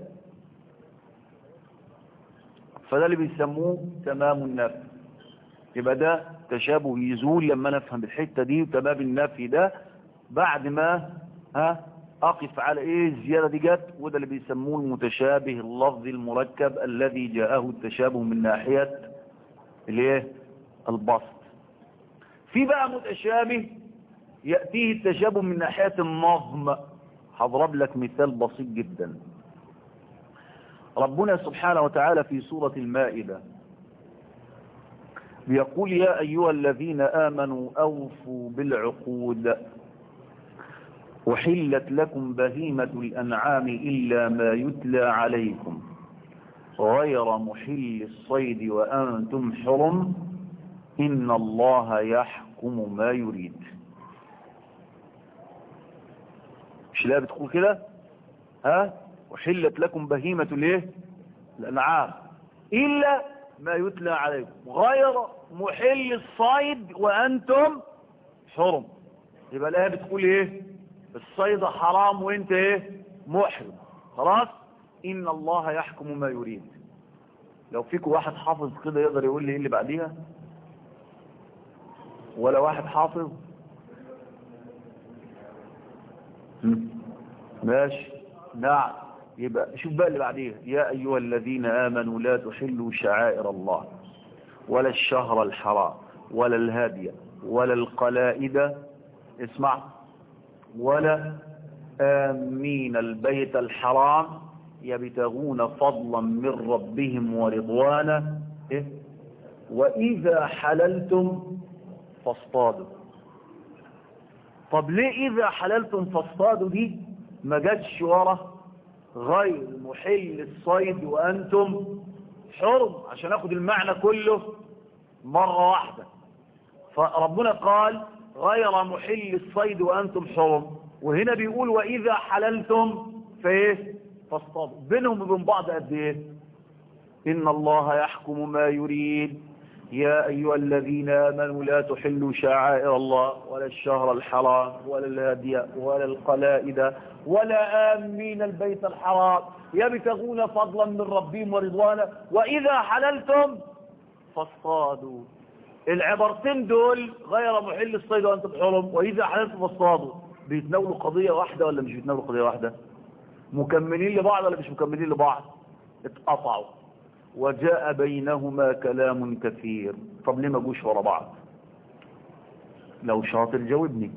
فده اللي بيسموه تمام النفي يبقى ده تشابه يزول لما نفهم الحته دي وتمام النفي ده بعد ما ها اقف على ايه الزياده دي جت وده اللي بيسموه المتشابه اللفظي المركب الذي جاءه التشابه من ناحيه الايه البسط في بقى متشابه ياتيه التشابه من ناحيه النظم هضرب لك مثال بسيط جدا ربنا سبحانه وتعالى في سوره المائده بيقول يا ايها الذين امنوا اوفوا بالعقود وحلت لكم بهيمه الانعام الا ما يتلى عليكم غير محل الصيد وأنتم حرم إن الله يحكم ما يريد مش لا بتقول كده ها وحلت لكم بهيمة الايه الأنعام إلا ما يتلى عليكم غير محل الصيد وأنتم حرم يبقى الآية بتقول ايه الصيد حرام وانت ايه محرم خلاص إن الله يحكم ما يريد لو فيكم واحد حافظ كده يقدر يقول لي ايه اللي بعديها ولا واحد حافظ ماشي نعم يبقى شوف بقى اللي بعديها يا أيها الذين آمنوا لا تحلوا شعائر الله ولا الشهر الحرام ولا الهادي ولا القلائد اسمع ولا آمين البيت الحرام يبتغون فضلا من ربهم ورضوانا إيه؟ وإذا حللتم فاصطادوا طب ليه إذا حللتم فاصطادوا دي ما جاتش ورا غير محل الصيد وأنتم حرم عشان أخد المعنى كله مرة واحدة فربنا قال غير محل الصيد وأنتم حرم وهنا بيقول وإذا حللتم فإيه فاصطادوا بينهم وبين بعض قد ايه ان الله يحكم ما يريد يا ايها الذين امنوا لا تحلوا شعائر الله ولا الشهر الحرام ولا الهدي ولا القلائد ولا امين البيت الحرام يبتغون فضلا من ربهم ورضوانا واذا حللتم فاصطادوا العبارتين دول غير محل الصيد وانتم حرم واذا حللتم فاصطادوا بيتناولوا قضيه واحده ولا مش بيتناولوا قضيه واحده مكملين لبعض ولا مش مكملين لبعض اتقطعوا وجاء بينهما كلام كثير طب ليه ما جوش ورا بعض لو شاطر جاوبني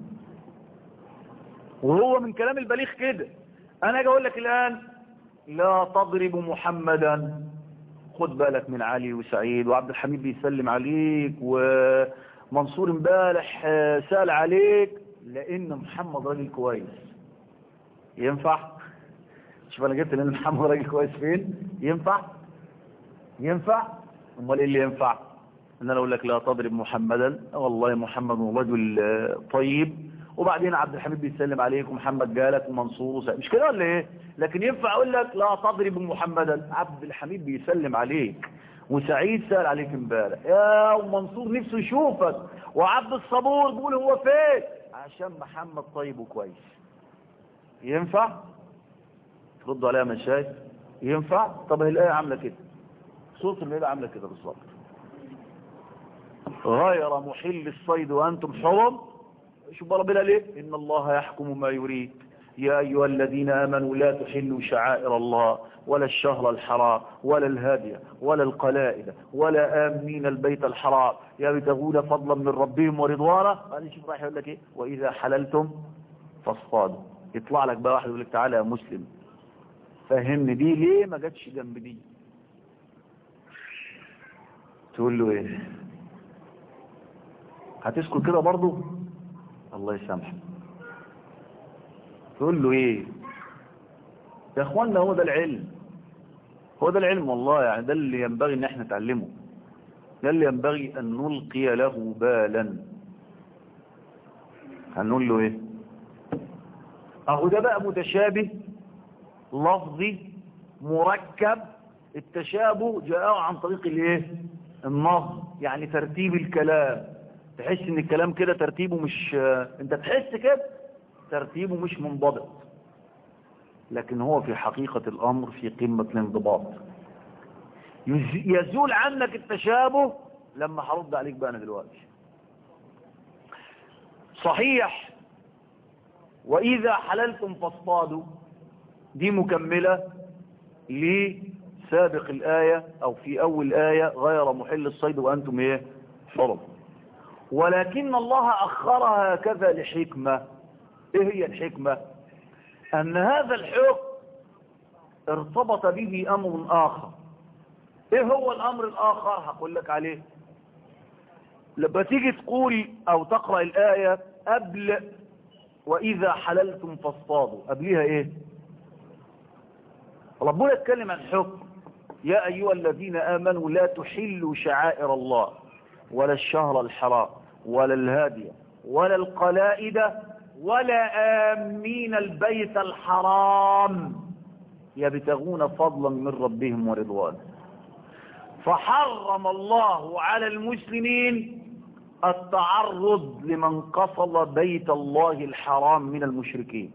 وهو من كلام البليغ كده انا اجي اقول لك الان لا تضرب محمدا خد بالك من علي وسعيد وعبد الحميد بيسلم عليك ومنصور امبارح سال عليك لان محمد راجل كويس ينفع شوف انا جبت لان محمد راجل كويس فين ينفع ينفع امال ايه اللي ينفع ان انا اقول لك لا تضرب محمدا والله محمد رجل آه، طيب وبعدين عبد الحميد بيسلم عليك ومحمد جالك ومنصور وسلم. مش كده ولا ايه لكن ينفع اقول لك لا تضرب محمدا عبد الحميد بيسلم عليك وسعيد سأل عليك امبارح يا ومنصور نفسه يشوفك وعبد الصبور بيقول هو فين عشان محمد طيب وكويس ينفع تردوا عليها مشايخ ينفع طب هي الايه عامله كده سوره المائده عامله كده بالظبط غير محل الصيد وانتم حرم شوف ربنا ليه ان الله يحكم ما يريد يا ايها الذين امنوا لا تحلوا شعائر الله ولا الشهر الحرام ولا الهادي ولا القلائد ولا امين البيت الحرام يبتغون فضلا من ربهم ورضوانا قال شوف راح يقول لك ايه واذا حللتم فاصطادوا يطلع لك بقى واحد يقول لك تعالى يا مسلم فهمني دي ليه ما جاتش جنب دي تقول له ايه هتسكت كده برضه الله يسامحك تقول له ايه يا اخوانا هو ده العلم هو ده العلم والله يعني ده اللي ينبغي ان احنا نتعلمه ده اللي ينبغي ان نلقي له بالا هنقول له ايه اهو ده بقى متشابه لفظي مركب التشابه جاء عن طريق الايه النظم يعني ترتيب الكلام تحس ان الكلام كده ترتيبه مش انت تحس كده ترتيبه مش منضبط لكن هو في حقيقة الامر في قمة الانضباط يز- يزول عنك التشابه لما هرد عليك بقى انا دلوقتي صحيح واذا حللتم فاصطادوا دي مكملة لسابق الآية أو في أول آية غير محل الصيد وأنتم إيه حرم ولكن الله أخرها هكذا لحكمة إيه هي الحكمة أن هذا الحكم ارتبط به أمر آخر إيه هو الأمر الآخر هقول لك عليه لما تيجي تقول أو تقرأ الآية قبل وإذا حللتم فاصطادوا قبلها إيه ربنا يتكلم عن حكم يا أيها الذين آمنوا لا تحلوا شعائر الله ولا الشهر الحرام ولا الهادي ولا القلائد ولا آمين البيت الحرام يبتغون فضلا من ربهم ورضوانا فحرم الله على المسلمين التعرض لمن قصد بيت الله الحرام من المشركين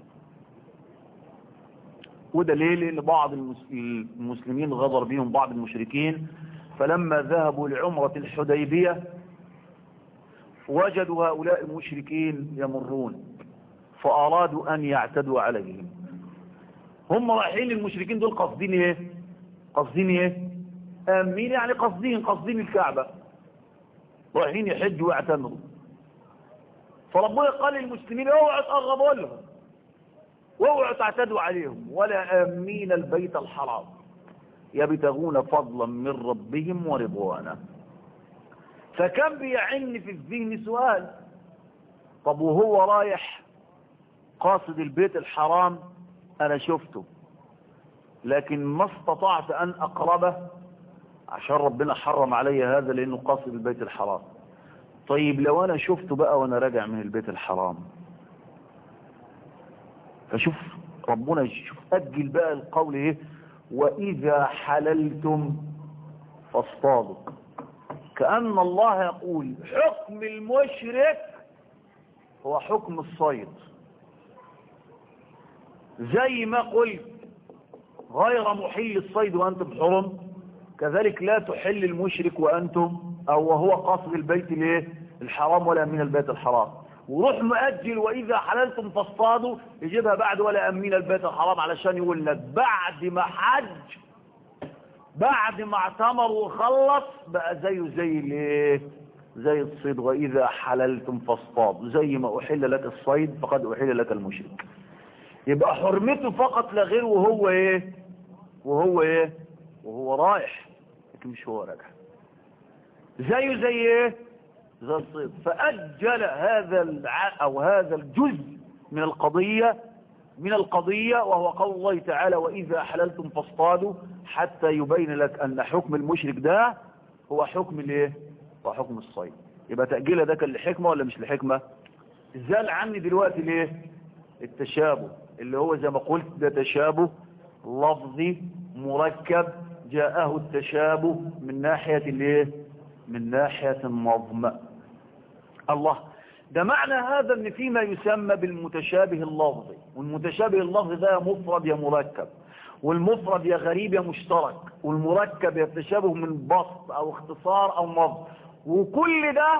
وده ليه لان بعض المس- المسلمين غدر بهم بعض المشركين فلما ذهبوا لعمرة الحديبية وجدوا هؤلاء المشركين يمرون فأرادوا أن يعتدوا عليهم هم رايحين المشركين دول قصدين ايه قصدين ايه آمين يعني قصدين قصدين الكعبة رايحين يحجوا ويعتمروا فربنا قال للمسلمين اوعوا تقربوا لهم واوعوا تعتدوا عليهم ولا آمين البيت الحرام يبتغون فضلا من ربهم ورضوانا فكان بيعن في الذهن سؤال طب وهو رايح قاصد البيت الحرام انا شفته لكن ما استطعت ان اقربه عشان ربنا حرم علي هذا لانه قاصد البيت الحرام طيب لو انا شفته بقى وانا راجع من البيت الحرام فشوف ربنا يشوف أجل بقى القول ايه وإذا حللتم فاصطادوا كأن الله يقول حكم المشرك هو حكم الصيد زي ما قلت غير محل الصيد وأنتم حرم كذلك لا تحل المشرك وأنتم أو وهو قاصد البيت الايه الحرام ولا من البيت الحرام وروح مؤجل وإذا حللتم فاصطادوا يجيبها بعد ولا أمين البيت الحرام علشان يقول لك بعد ما حج بعد ما اعتمر وخلص بقى زيه زي الايه زي الصيد وإذا حللتم فاصطادوا زي ما أحل لك الصيد فقد أحل لك المشرك يبقى حرمته فقط لا غير وهو ايه وهو ايه وهو رايح لكن مش هو راجع زيه زي ايه زي الصيد فأجل هذا الع... أو هذا الجزء من القضية من القضية وهو قول الله تعالى وإذا حللتم فاصطادوا حتى يبين لك أن حكم المشرك ده هو حكم الايه هو حكم الصيد يبقى تأجيلها ده كان لحكمة ولا مش لحكمة زال عني دلوقتي ليه التشابه اللي هو زي ما قلت ده تشابه لفظي مركب جاءه التشابه من ناحية الايه من ناحية النظم الله ده معنى هذا ان فيما يسمى بالمتشابه اللفظي والمتشابه اللفظي ده يا مفرد يا مركب والمفرد يا غريب يا مشترك والمركب يتشابه من بسط او اختصار او نظم وكل ده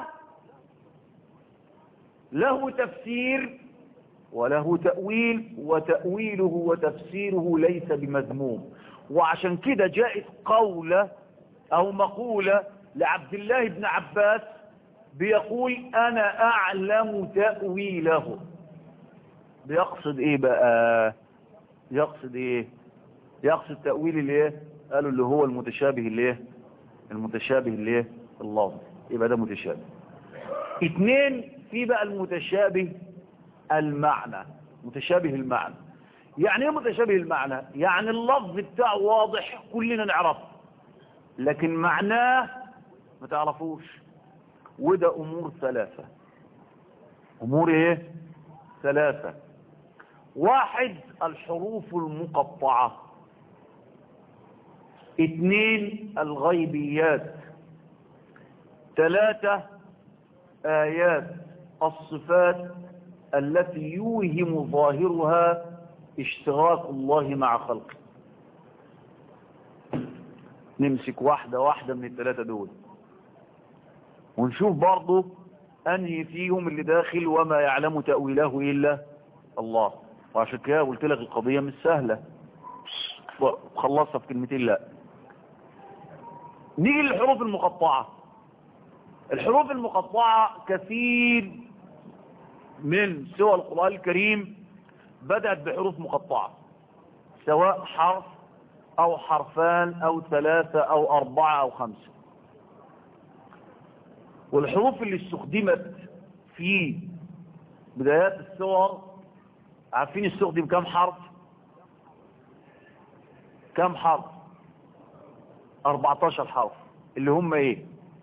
له تفسير وله تأويل وتأويله وتفسيره ليس بمذموم وعشان كده جاءت قولة او مقولة لعبد الله بن عباس بيقول انا اعلم تأويله بيقصد ايه بقى يقصد ايه يقصد تأويل الايه قالوا اللي هو المتشابه الايه المتشابه الايه اللفظ يبقى ده متشابه اتنين في بقى المتشابه المعنى متشابه المعنى يعني ايه متشابه المعنى يعني اللفظ بتاعه واضح كلنا نعرفه لكن معناه ما تعرفوش وده امور ثلاثة امور ايه ثلاثة واحد الحروف المقطعة اثنين الغيبيات ثلاثة آيات الصفات التي يوهم ظاهرها اشتراك الله مع خلقه نمسك واحدة واحدة من الثلاثة دول ونشوف برضه أنهي فيهم اللي داخل وما يعلم تأويله إلا الله وعشان كده قلت لك القضية مش سهلة خلصها في كلمتين لا نيجي للحروف المقطعة الحروف المقطعة كثير من سوى القرآن الكريم بدأت بحروف مقطعة سواء حرف أو حرفان أو ثلاثة أو أربعة أو خمسة والحروف اللي استخدمت في بدايات السور عارفين استخدم كم حرف كم حرف 14 حرف اللي هم ايه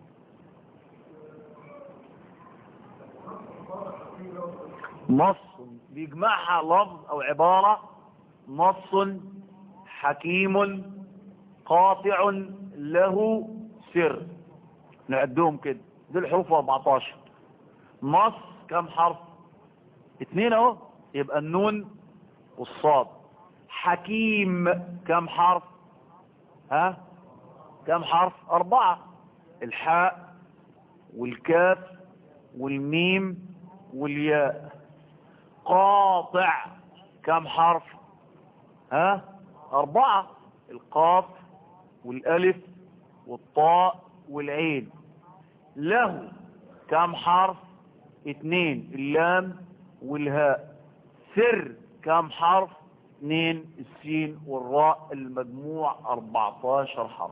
نص بيجمعها لفظ او عبارة نص حكيم قاطع له سر نعدهم كده دي الحروف 14 نص كم حرف اتنين اهو يبقى النون والصاد حكيم كم حرف ها كم حرف اربعة الحاء والكاف والميم والياء قاطع كم حرف ها اربعة القاف والالف والطاء والعين له كم حرف اتنين اللام والهاء سر كم حرف اثنين السين والراء المجموع 14 حرف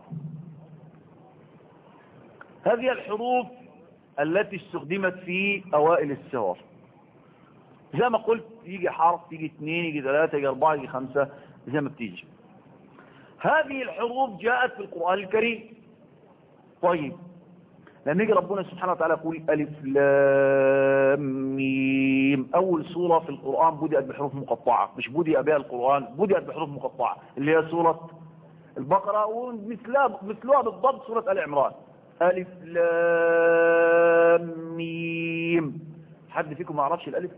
هذه الحروف التي استخدمت في اوائل السور زي ما قلت يجي حرف يجي اثنين يجي ثلاثة يجي اربعة يجي خمسة زي ما بتيجي هذه الحروف جاءت في القرآن الكريم طيب لما يجي ربنا سبحانه وتعالى يقول ألف لام ميم أول سورة في القرآن بدأت بحروف مقطعة مش بدأ بها القرآن بدأت بحروف مقطعة اللي هي سورة البقرة ومثلها مثلها بالضبط سورة آل عمران ألف لام ميم حد فيكم ما يعرفش الألف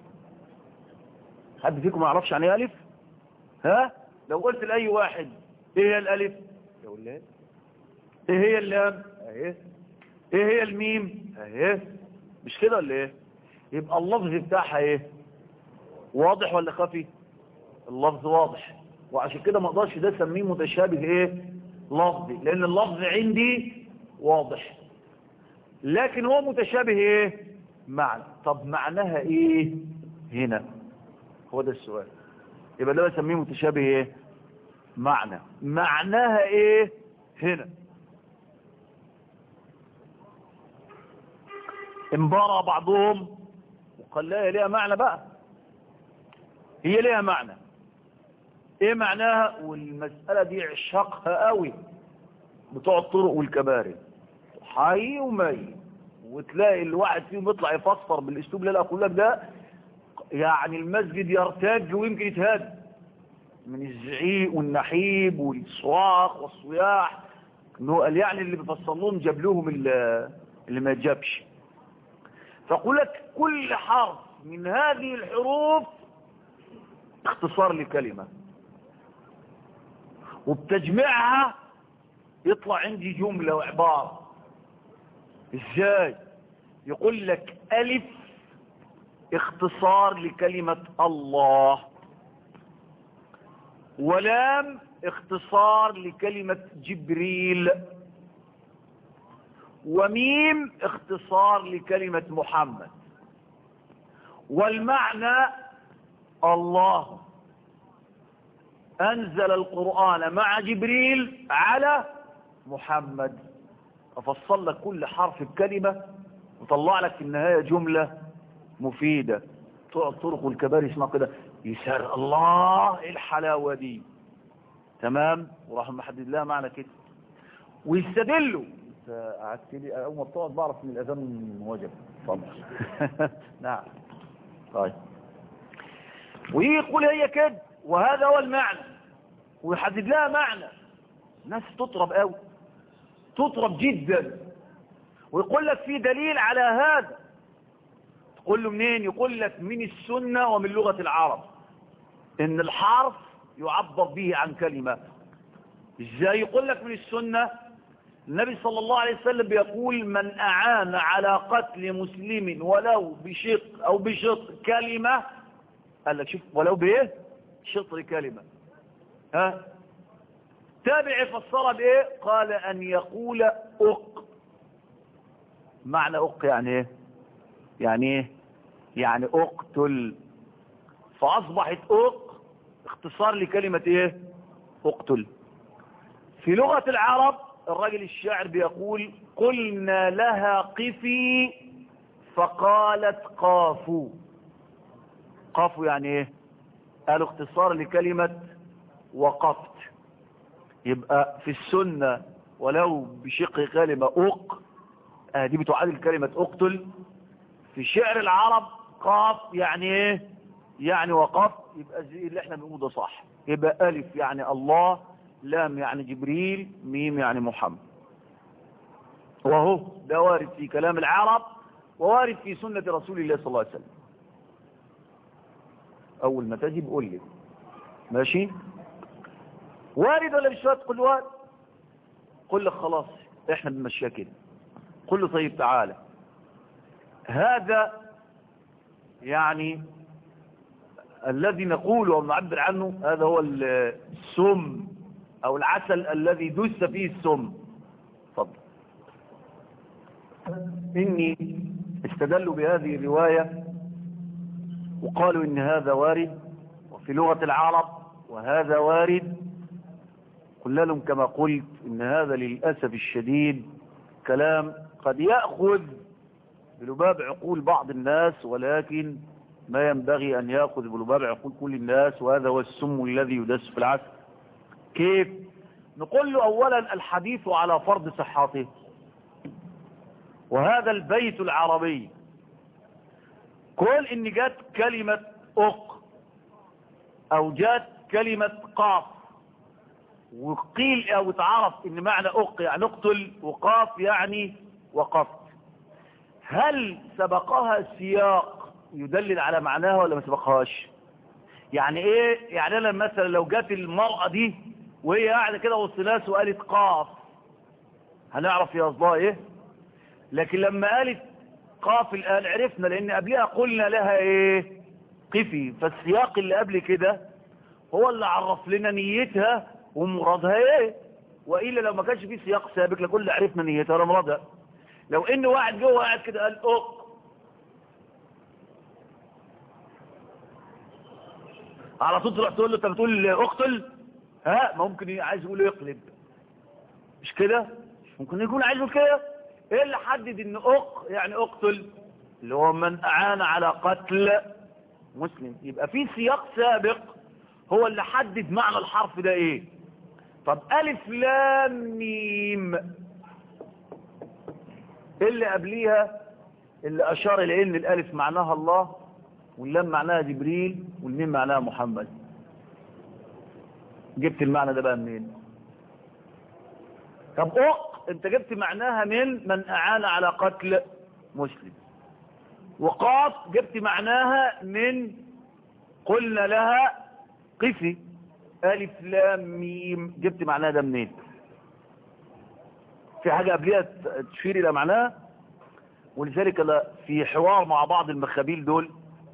حد فيكم ما يعرفش عن ايه ألف ها لو قلت لأي واحد ايه هي الألف يقول لي ايه هي اللام اهي ايه هي الميم اهي مش كده ولا ايه يبقى اللفظ بتاعها ايه واضح ولا خفي اللفظ واضح وعشان كده ما اقدرش ده اسميه متشابه ايه لفظي لان اللفظ عندي واضح لكن هو متشابه ايه معنى طب معناها ايه هنا هو ده السؤال يبقى ده بسميه متشابه ايه معنى معناها ايه هنا انبرى بعضهم وقال لا ليها معنى بقى هي ليها معنى ايه معناها والمسألة دي عشقها قوي بتوع الطرق والكباري حي وميت وتلاقي الواحد فيهم يطلع يفسر بالاسلوب اللي انا اقول لك ده يعني المسجد يرتج ويمكن يتهد من الزعيق والنحيب والصراخ والصياح انه قال يعني اللي بيفسر لهم جاب لهم اللي, اللي ما جابش فاقول لك كل حرف من هذه الحروف اختصار لكلمة وبتجمعها يطلع عندي جملة وعبارة ازاي يقول لك الف اختصار لكلمة الله ولام اختصار لكلمة جبريل وميم اختصار لكلمة محمد والمعنى الله أنزل القرآن مع جبريل على محمد أفصل لك كل حرف بكلمة وطلع لك في النهاية جملة مفيدة طرق الكبار اسمها كده يسار الله ايه الحلاوة دي تمام وراح محدد لها معنى كده ويستدلوا انت قعدت لي اول ما بتقعد بعرف ان الاذان وجب طبعا نعم طيب ويقول هي كده وهذا هو المعنى ويحدد لها معنى الناس تطرب قوي تطرب جدا ويقول لك في دليل على هذا تقول له منين يقول لك من السنة ومن لغة العرب ان الحرف يعبر به عن كلمة ازاي يقول لك من السنة النبي صلى الله عليه وسلم بيقول من اعان على قتل مسلم ولو بشق او بشط كلمة قال لك شوف ولو بايه شطر كلمة ها تابع فسرها بايه قال ان يقول اق معنى اق يعني ايه يعني ايه يعني اقتل فاصبحت اق اختصار لكلمة ايه اقتل في لغة العرب الراجل الشاعر بيقول قلنا لها قفي فقالت قافوا قافوا يعني ايه قالوا اختصار لكلمة وقفت يبقى في السنة ولو بشق كلمة اق آه دي بتعادل كلمة اقتل في شعر العرب قاف يعني ايه يعني وقف يبقى زي اللي احنا بنقوله ده صح يبقى الف يعني الله لام يعني جبريل ميم يعني محمد وهو ده وارد في كلام العرب ووارد في سنة رسول الله صلى الله عليه وسلم اول ما تجي بقول لي ماشي وارد ولا مش وارد قل وارد قل لك خلاص احنا بنمشيها كده قل له طيب تعالى هذا يعني الذي نقول ونعبر عنه هذا هو السم او العسل الذي دس فيه السم تفضل اني استدلوا بهذه الرواية وقالوا ان هذا وارد وفي لغة العرب وهذا وارد قلنا لهم كما قلت ان هذا للأسف الشديد كلام قد يأخذ بلباب عقول بعض الناس ولكن ما ينبغي أن يأخذ بلباب عقول كل الناس وهذا هو السم الذي يدس في العسل كيف نقول له أولا الحديث على فرض صحته وهذا البيت العربي كل إن جات كلمة أق أو جات كلمة قاف وقيل أو اتعرف إن معنى أق يعني اقتل وقاف يعني وقفت هل سبقها سياق يدلل على معناها ولا ما سبقهاش يعني ايه يعني انا مثلا لو جات المرأة دي وهي قاعدة كده وسط ناس وقالت قاف هنعرف يا الله ايه لكن لما قالت قاف الان عرفنا لان قبلها قلنا لها ايه قفي فالسياق اللي قبل كده هو اللي عرف لنا نيتها ومرادها ايه وإلا لو ما كانش في سياق سابق لكل عرفنا نيتها ولا مرادها لو ان واحد جوه قاعد كده قال اق على طول تروح تقول له انت بتقول اقتل ها ممكن عايز يقول يقلب مش كده ممكن يكون عايز يقول كده ايه اللي حدد ان اق يعني اقتل اللي هو من اعان على قتل مسلم يبقى في سياق سابق هو اللي حدد معنى الحرف ده ايه طب الف لام ميم اللي قبليها اللي أشار إلى إن الألف معناها الله واللام معناها جبريل والميم معناها محمد جبت المعنى ده بقى منين طب أق انت جبت معناها من من أعان على قتل مسلم وقاف جبت معناها من قلنا لها قفي ألف لام ميم جبت معناها ده منين في حاجة قبلها تشير إلى معناها ولذلك في حوار مع بعض المخابيل دول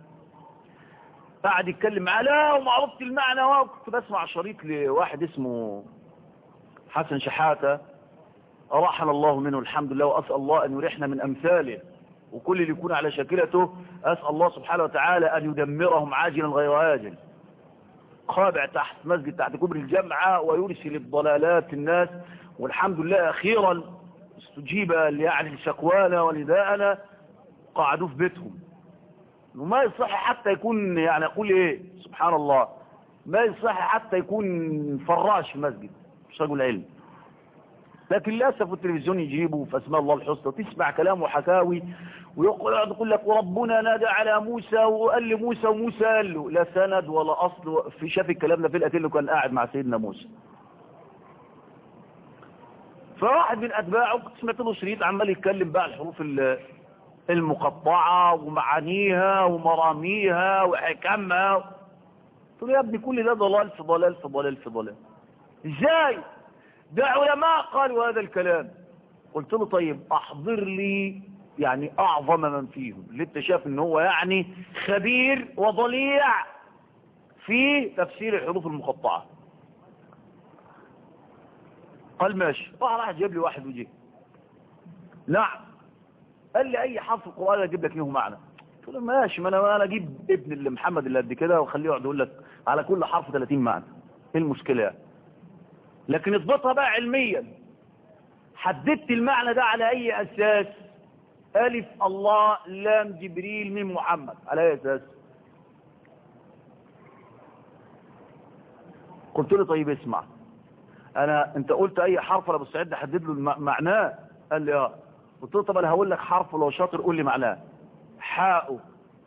قاعد يتكلم معاه لا وما عرفت المعنى وكنت بسمع شريط لواحد اسمه حسن شحاتة أراحنا الله منه الحمد لله وأسأل الله أن يريحنا من أمثاله وكل اللي يكون على شاكلته أسأل الله سبحانه وتعالى أن يدمرهم عاجلا غير آجل خابع تحت مسجد تحت كبر الجامعة ويرسل الضلالات الناس والحمد لله أخيرا استجيب يعني لشكوانا ونداءنا قعدوا في بيتهم وما يصح حتى يكون يعني أقول إيه سبحان الله ما يصح حتى يكون فراش في مسجد مش رجل علم لكن للاسف التلفزيون يجيبه في اسماء الله الحسنى تسمع كلام وحكاوي ويقعد يقول لك وربنا نادى على موسى وقال لموسى وموسى قال له لا سند ولا اصل في شاف الكلام ده في الاتين اللي كان قاعد مع سيدنا موسى فواحد من اتباعه كنت سمعت له شريط عمال يتكلم بقى الحروف المقطعه ومعانيها ومراميها وحكمها قلت له يا ابني كل ده ضلال في ضلال في ضلال في ضلال ازاي ده علماء قالوا هذا الكلام قلت له طيب احضر لي يعني اعظم من فيهم اللي انت شايف ان هو يعني خبير وضليع في تفسير الحروف المقطعة قال ماشي راح راح جاب لي واحد وجه نعم قال لي اي حرف القرآن اجيب لك له معنى قلت له ماشي ما انا انا اجيب ابن اللي محمد اللي قد كده واخليه يقعد يقول لك على كل حرف 30 معنى ايه المشكله يعني لكن اضبطها بقى علميا حددت المعنى ده على اي اساس الف الله لام جبريل من محمد على اي اساس قلت له طيب اسمع انا انت قلت اي حرف انا مستعد احدد له معناه قال لي اه قلت له طب انا هقول لك حرف لو شاطر قول لي معناه حاء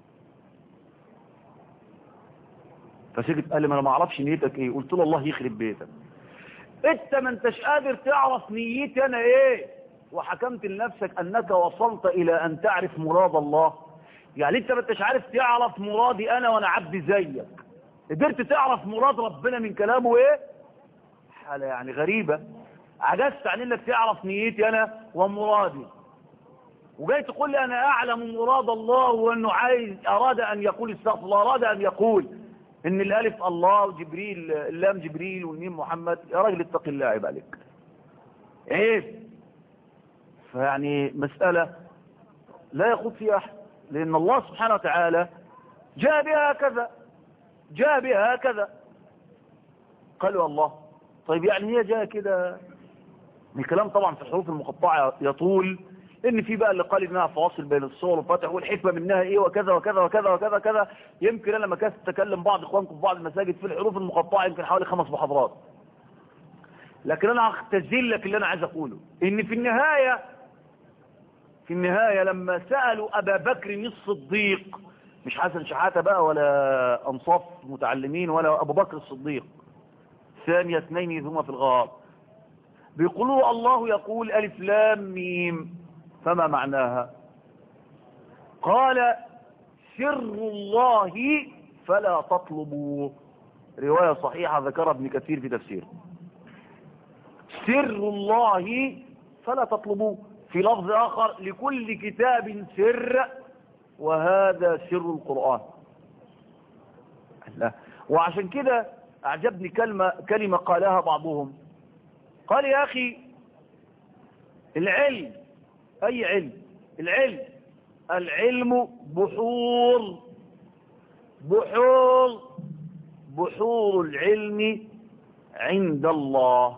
فسكت قال لي ما انا ما اعرفش نيتك ايه قلت له الله يخرب بيتك انت ما انتش قادر تعرف نيتي انا ايه وحكمت لنفسك انك وصلت الى ان تعرف مراد الله يعني انت ما انتش عارف تعرف مرادي انا وانا عبد زيك قدرت تعرف مراد ربنا من كلامه ايه حالة يعني غريبة عجزت عن انك تعرف نيتي انا ومرادي وجاي تقول لي انا اعلم مراد الله وانه عايز اراد ان يقول استغفر الله اراد ان يقول ان الالف الله وجبريل اللام جبريل والميم محمد يا راجل اتق الله عيب عليك عيب فيعني مسألة لا يخوض فيها احد لان الله سبحانه وتعالى جاء بها كذا جاء بها كذا قالوا الله طيب يعني هي جاء كده الكلام طبعا في الحروف المقطعة يطول ان في بقى اللي قال انها فواصل بين الصور والفتح والحكمة منها ايه وكذا وكذا وكذا وكذا كذا يمكن انا لما كنت اتكلم بعض اخوانكم في بعض المساجد في الحروف المقطعة يمكن حوالي خمس محاضرات لكن انا هختزل لك اللي انا عايز اقوله ان في النهاية في النهاية لما سألوا ابا بكر الصديق مش حسن شحاتة بقى ولا انصاف متعلمين ولا ابو بكر الصديق ثانية اثنين ثم في الغار بيقولوا الله يقول ألف لام ميم فما معناها قال سر الله فلا تطلبوه رواية صحيحة ذكرها ابن كثير في تفسير سر الله فلا تطلبوه في لفظ آخر لكل كتاب سر وهذا سر القرآن لا. وعشان كده أعجبني كلمة, كلمة قالها بعضهم قال يا أخي العلم أي علم العلم العلم بحور بحور بحور العلم عند الله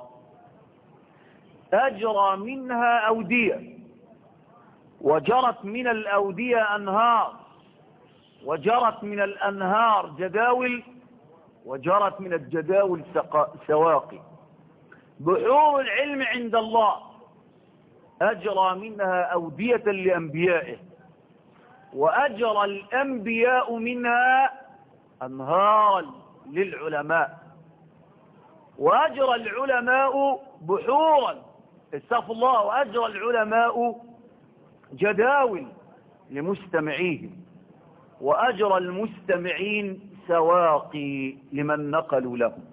أجرى منها أودية وجرت من الأودية أنهار وجرت من الأنهار جداول وجرت من الجداول سواقي بحور العلم عند الله أجرى منها أودية لأنبيائه وأجرى الأنبياء منها أنهارا للعلماء وأجرى العلماء بحورا استغفر الله وأجرى العلماء جداول لمستمعيهم وأجرى المستمعين سواقي لمن نقلوا لهم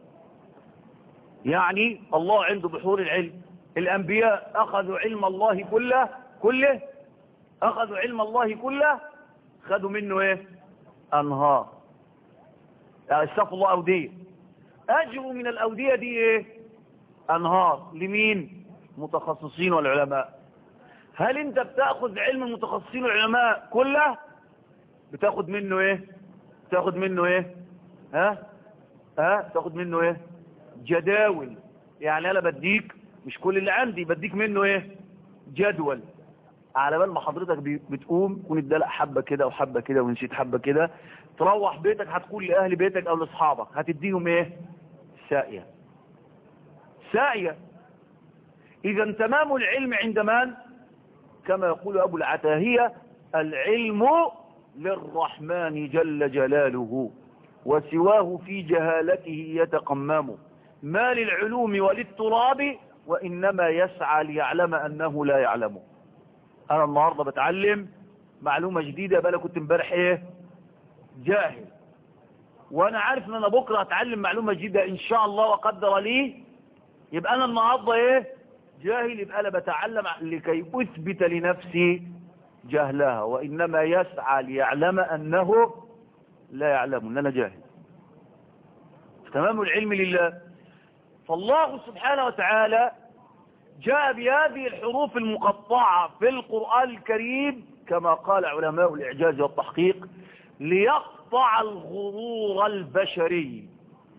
يعني الله عنده بحور العلم الأنبياء أخذوا علم الله كله كله أخذوا علم الله كله خدوا منه إيه أنهار استغفر الله أودية أجروا من الأودية دي إيه أنهار لمين متخصصين والعلماء هل أنت بتأخذ علم المتخصصين والعلماء كله بتاخد منه إيه بتاخد منه إيه ها ها بتاخد منه إيه جداول يعني أنا بديك مش كل اللي عندي بديك منه إيه جدول على بال ما حضرتك بتقوم تكون ادالك حبه كده وحبه كده ونسيت حبه كده تروح بيتك هتقول لاهل بيتك او لاصحابك هتديهم ايه ساقيه ساقيه اذا تمام العلم عند من كما يقول ابو العتاهيه العلم للرحمن جل جلاله وسواه في جهالته يتقمم ما للعلوم وللتراب وانما يسعى ليعلم انه لا يعلمه انا النهاردة بتعلم معلومة جديدة بقى كنت امبارح ايه جاهل وانا عارف ان انا بكرة هتعلم معلومة جديدة ان شاء الله وقدر لي يبقى انا النهاردة ايه جاهل يبقى انا بتعلم لكي اثبت لنفسي جهلها وانما يسعى ليعلم انه لا يعلم ان انا جاهل تمام العلم لله فالله سبحانه وتعالى جاء بهذه الحروف المقطعة في القرآن الكريم كما قال علماء الإعجاز والتحقيق ليقطع الغرور البشري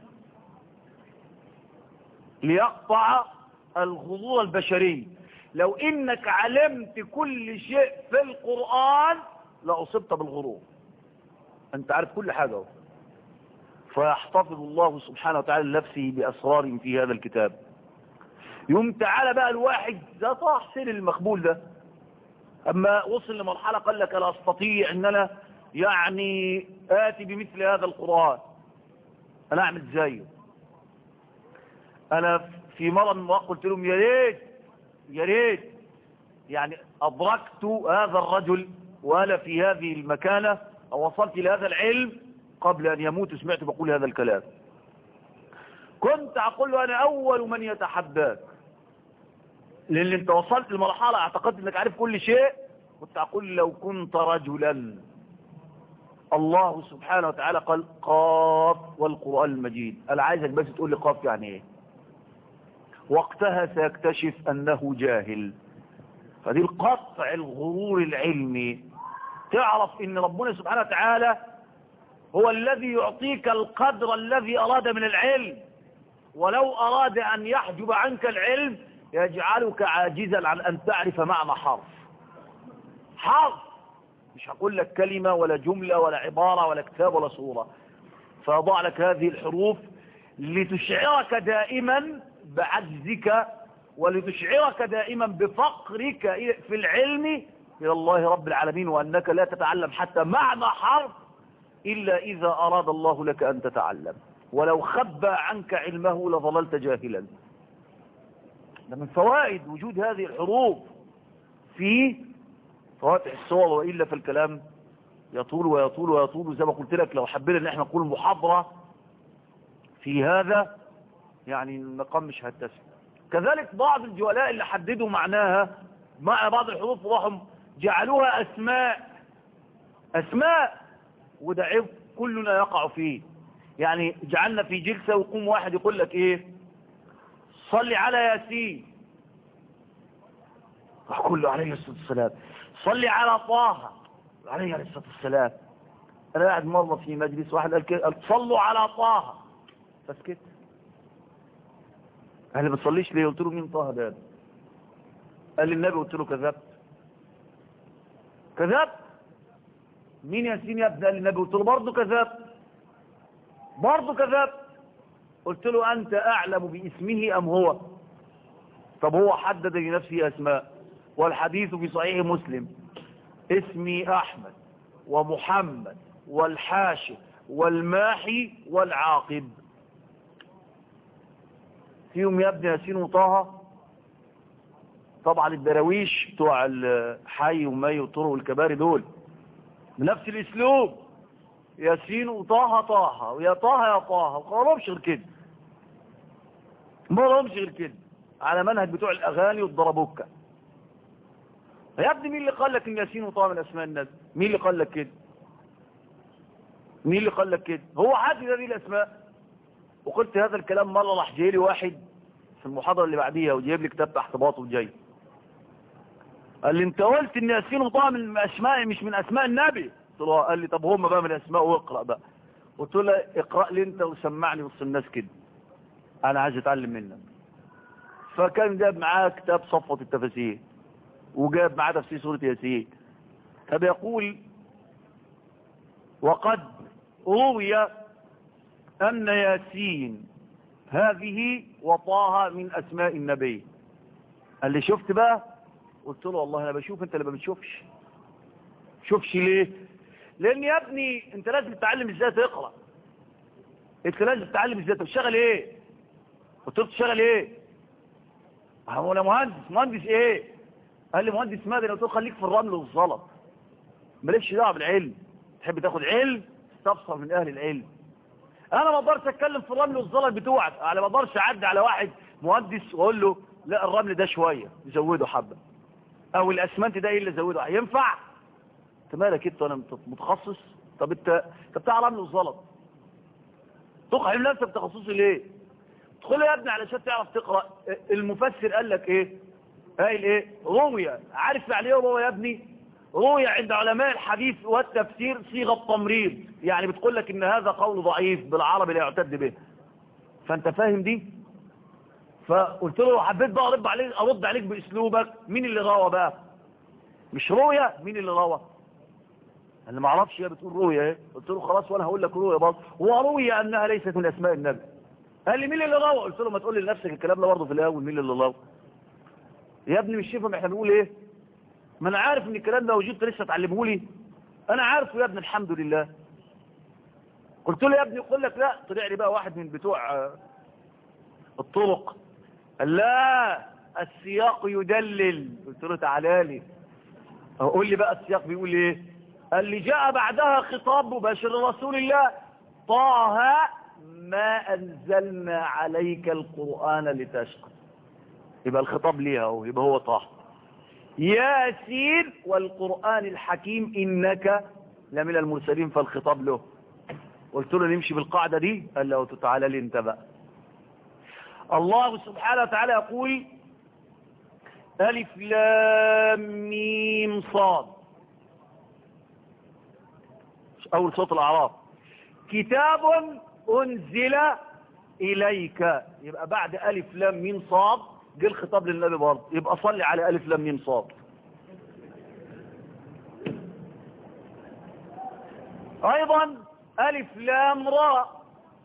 ليقطع الغرور البشري لو إنك علمت كل شيء في القرآن لأصبت بالغرور أنت عارف كل حاجة فيحتفظ الله سبحانه وتعالى لنفسه بأسرار في هذا الكتاب يوم تعالى بقى الواحد ده طاح سن المقبول ده اما وصل لمرحلة قال لك لا استطيع ان انا يعني اتي بمثل هذا القرآن انا اعمل زيه انا في مرة من المواقف قلت لهم يا ريت يا ريت يعني ادركت هذا الرجل وانا في هذه المكانة او وصلت الى هذا العلم قبل ان يموت سمعت بقول هذا الكلام كنت اقول له انا اول من يتحداك لان انت وصلت لمرحلة اعتقدت انك عارف كل شيء كنت اقول لو كنت رجلا الله سبحانه وتعالى قال قاف والقرآن المجيد انا عايزك بس تقول لي قاف يعني ايه وقتها سيكتشف انه جاهل فدي القطع الغرور العلمي تعرف ان ربنا سبحانه وتعالى هو الذي يعطيك القدر الذي اراد من العلم ولو اراد ان يحجب عنك العلم يجعلك عاجزا عن أن تعرف معنى حرف حرف مش هقول لك كلمة ولا جملة ولا عبارة ولا كتاب ولا صورة فأضع لك هذه الحروف لتشعرك دائما بعجزك ولتشعرك دائما بفقرك في العلم إلى الله رب العالمين وأنك لا تتعلم حتى معنى حرف إلا إذا أراد الله لك أن تتعلم ولو خبى عنك علمه لظللت جاهلا ده من فوائد وجود هذه الحروف في فواتح الصور وإلا فالكلام يطول ويطول ويطول زي ما قلت لك لو حبينا ان احنا نقول محاضرة في هذا يعني المقام مش هتسع كذلك بعض الجولاء اللي حددوا معناها مع بعض الحروف وراحوا جعلوها اسماء اسماء وده عيب كلنا يقع فيه يعني جعلنا في جلسة ويقوم واحد يقول لك ايه صلي على ياسين أقول له عليه الصلاة والسلام صلي على طه عليه الصلاة والسلام أنا قاعد مرة في مجلس واحد قال كده قال صلوا على طه فسكت قال لي ما تصليش ليه قلت له مين طه ده قال لي النبي قلت له كذبت كذبت مين ياسين يا ابني قال لي النبي قلت له برضه كذبت برضه كذبت قلت له أنت أعلم باسمه أم هو طب هو حدد لنفسه أسماء والحديث في صحيح مسلم اسمي أحمد ومحمد والحاشر والماحي والعاقب فيهم يا ابن ياسين وطه طبعا الدراويش بتوع الحي ومي والطرق والكباري دول بنفس الاسلوب ياسين وطه طه ويا طه يا طه وما لهمش غير كده ما لهمش غير كده على منهج بتوع الاغاني والضربوكه يا ابني مين اللي قال لك ان ياسين وطه من اسماء النبي مين اللي قال لك كده مين اللي قال لك كده هو حد ده دي الاسماء وقلت هذا الكلام مره راح جاي لي واحد في المحاضره اللي بعديها وجايب لي كتاب تحت باطه وجاي قال لي انت قلت ان ياسين وطه من اسماء مش من اسماء النبي قلت له قال لي طب هم بقى من اسماء واقرا بقى قلت له اقرا لي انت وسمعني وسط الناس كده انا عايز اتعلم منك فكان جاب معاه كتاب صفوه التفاسير وجاب معاه تفسير سوره ياسين فبيقول وقد روي أن ياسين هذه وطاها من أسماء النبي قال لي شفت بقى قلت له والله أنا بشوف أنت اللي ما بتشوفش شوفش ليه لأن يا ابني أنت لازم تتعلم إزاي تقرأ أنت لازم تتعلم إزاي تشتغل إيه قلت له تشتغل إيه هو أنا مهندس مهندس إيه قال لي مهندس مدني قلت له خليك في الرمل والزلط مالكش دعوه بالعلم تحب تاخد علم استفسر من اهل العلم انا ما اقدرش اتكلم في الرمل والزلط بتوعك انا ما اقدرش اعدي على واحد مهندس واقول له لا الرمل ده شويه زوده حبه او الاسمنت ده ايه اللي زوده ينفع انت مالك انت وانا متخصص طب انت انت بتاع رمل والزلط تقحم نفسك بتخصصي ليه ادخل يا ابني علشان تعرف تقرا المفسر قال لك ايه قايل ايه روي عارف يعني ايه روي يا ابني روي عند علماء الحديث والتفسير صيغه تمريض يعني بتقول لك ان هذا قول ضعيف بالعربي لا يعتد به فانت فاهم دي فقلت له حبيت بقى ارد عليك ارد عليك باسلوبك مين اللي روى بقى مش روية مين اللي روى انا ما اعرفش هي بتقول روية ايه قلت له خلاص وانا هقول لك روية برضه وروي انها ليست من اسماء النبي قال لي مين اللي روى قلت له ما تقول لي لنفسك الكلام ده برضه في الاول مين اللي روى يا ابني مش شايفهم احنا بنقول ايه ما انا عارف ان الكلام ده وجدت لسه تعلمه لي انا عارفه يا ابني الحمد لله قلت له يا ابني يقول لك لا طلع لي بقى واحد من بتوع الطرق قال لا السياق يدلل قلت له تعالى لي قول لي بقى السياق بيقول ايه قال لي جاء بعدها خطاب مباشر رسول الله طه ما انزلنا عليك القرآن لتشقى يبقى الخطاب ليها اهو يبقى هو طه ياسين والقرآن الحكيم إنك لمن المرسلين فالخطاب له قلت له نمشي بالقاعدة دي قال له تعالى لي انت بقى الله سبحانه وتعالى يقول ألف لام ميم صاد أول صوت الأعراف كتاب أنزل إليك يبقى بعد ألف لام ميم صاد جه الخطاب للنبي برضه يبقى صلي على ألف لام ميم صاد أيضا ألف لام راء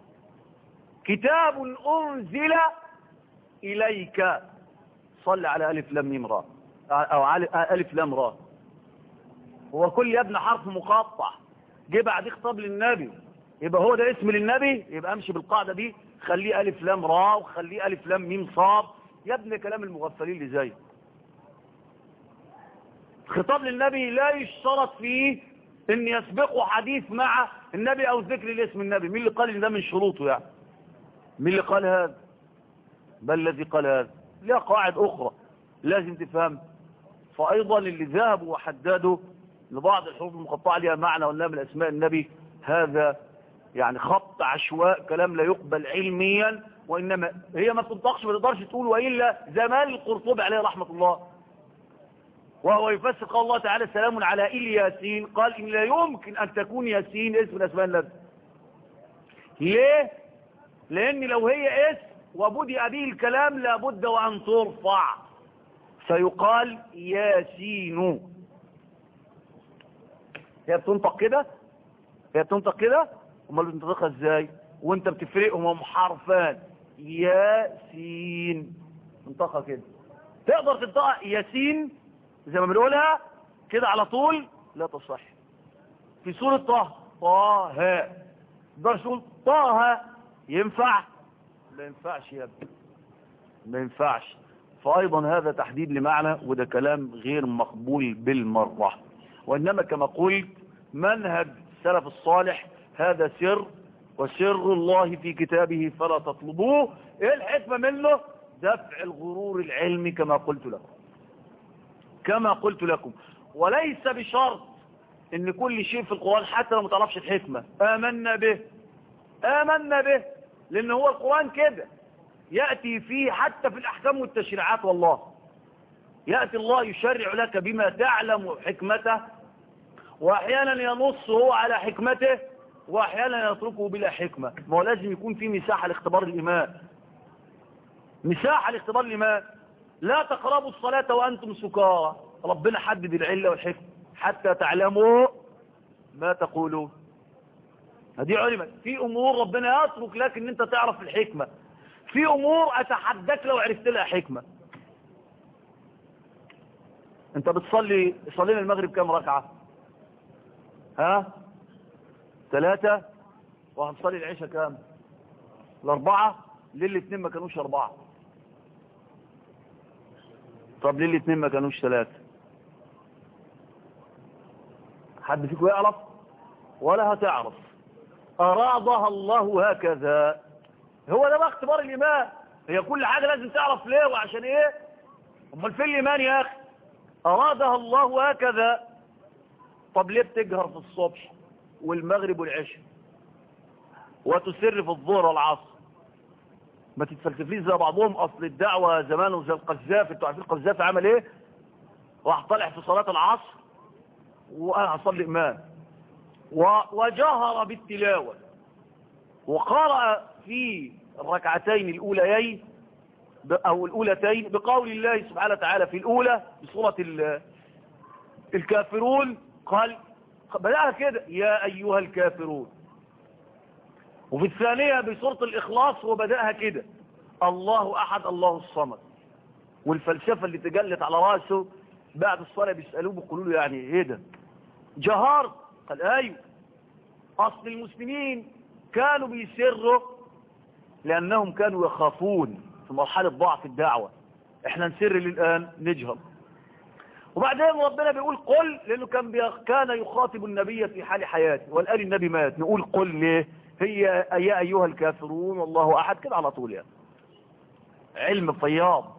كتاب أنزل إليك صلي على ألف لام ميم راء أو على ألف لام راء هو كل يا ابن حرف مقطع جه بعد خطاب للنبي يبقى هو ده اسم للنبي يبقى امشي بالقاعدة دي خليه ألف لام راء وخليه ألف لام ميم صاد يا ابن كلام المغفلين اللي زي خطاب للنبي لا يشترط فيه ان يسبقه حديث مع النبي او ذكر الاسم النبي مين اللي قال ان ده من شروطه يعني مين اللي قال هذا بل الذي قال هذا لا قواعد اخرى لازم تفهم فايضا اللي ذهبوا وحددوا لبعض الحروف المقطعه لها معنى ولا من اسماء النبي هذا يعني خط عشواء كلام لا يقبل علميا وإنما هي ما تنطقش ما تقدرش تقول وإلا زمان القرطبي عليه رحمة الله وهو يفسر قال الله تعالى سلام على إل ياسين قال إن لا يمكن أن تكون ياسين اسم من أسماء النبي ليه؟ لأن لو هي اسم وبدأ به الكلام لابد وأن ترفع فيقال ياسين هي بتنطق كده هي بتنطق كده امال بتنطقها ازاي وانت بتفرقهم هم حرفان ياسين انطقها كده تقدر تنطقها ياسين زي ما بنقولها كده على طول لا تصح في سورة طه طه ده سورة طه ينفع لا ينفعش يا ابني ما ينفعش فأيضا هذا تحديد لمعنى وده كلام غير مقبول بالمرة وإنما كما قلت منهج السلف الصالح هذا سر وسر الله في كتابه فلا تطلبوه ايه الحكمة منه دفع الغرور العلمي كما قلت لكم كما قلت لكم وليس بشرط ان كل شيء في القرآن حتى لو ما تعرفش الحكمة آمنا به آمنا به لان هو القرآن كده يأتي فيه حتى في الأحكام والتشريعات والله يأتي الله يشرع لك بما تعلم حكمته وأحيانا ينص هو على حكمته وأحيانا يتركه بلا حكمة ما هو لازم يكون في مساحة لاختبار الإيمان مساحة لاختبار الإيمان لا تقربوا الصلاة وأنتم سكارى ربنا حدد العلة والحكمة حتى تعلموا ما تقولون هذه علمت في أمور ربنا يترك لك ان انت تعرف الحكمة في أمور أتحداك لو عرفت لها حكمة انت بتصلي صلينا المغرب كام ركعة ها ثلاثة وهنصلي العشاء كام الأربعة ليه الاثنين ما كانوش أربعة طب ليه الاثنين ما كانوش ثلاثة حد فيكم يعرف ولا هتعرف أرادها الله هكذا هو ده بقى اختبار الإيمان هي كل حاجة لازم تعرف ليه وعشان ايه امال فين الإيمان يا أخي أرادها الله هكذا طب ليه بتجهر في الصبح والمغرب والعشاء وتسر في الظهر والعصر ما تتفلسفيش زي بعضهم اصل الدعوة زمان وزي القذافي انتوا عارفين القذافي عمل ايه راح طالع في صلاة العصر وانا هصلي امام وجهر بالتلاوة وقرأ في الركعتين الاوليين او الاولتين بقول الله سبحانه وتعالى في الاولى بسورة الكافرون قال بدأها كده يا ايها الكافرون وفي الثانية بسورة الإخلاص وبدأها كده الله أحد الله الصمد والفلسفة اللي تجلت على رأسه بعد الصلاة بيسألوه بيقولوا له يعني ايه ده جهار قال ايوه أصل المسلمين كانوا بيسروا لأنهم كانوا يخافون في مرحلة ضعف الدعوة احنا نسر الآن نجهر وبعدين ربنا بيقول قل لأنه كان كان يخاطب النبي في حال حياته والآن النبي مات نقول قل ليه هي يا أيها الكافرون والله أحد كده على طول يعني علم فياض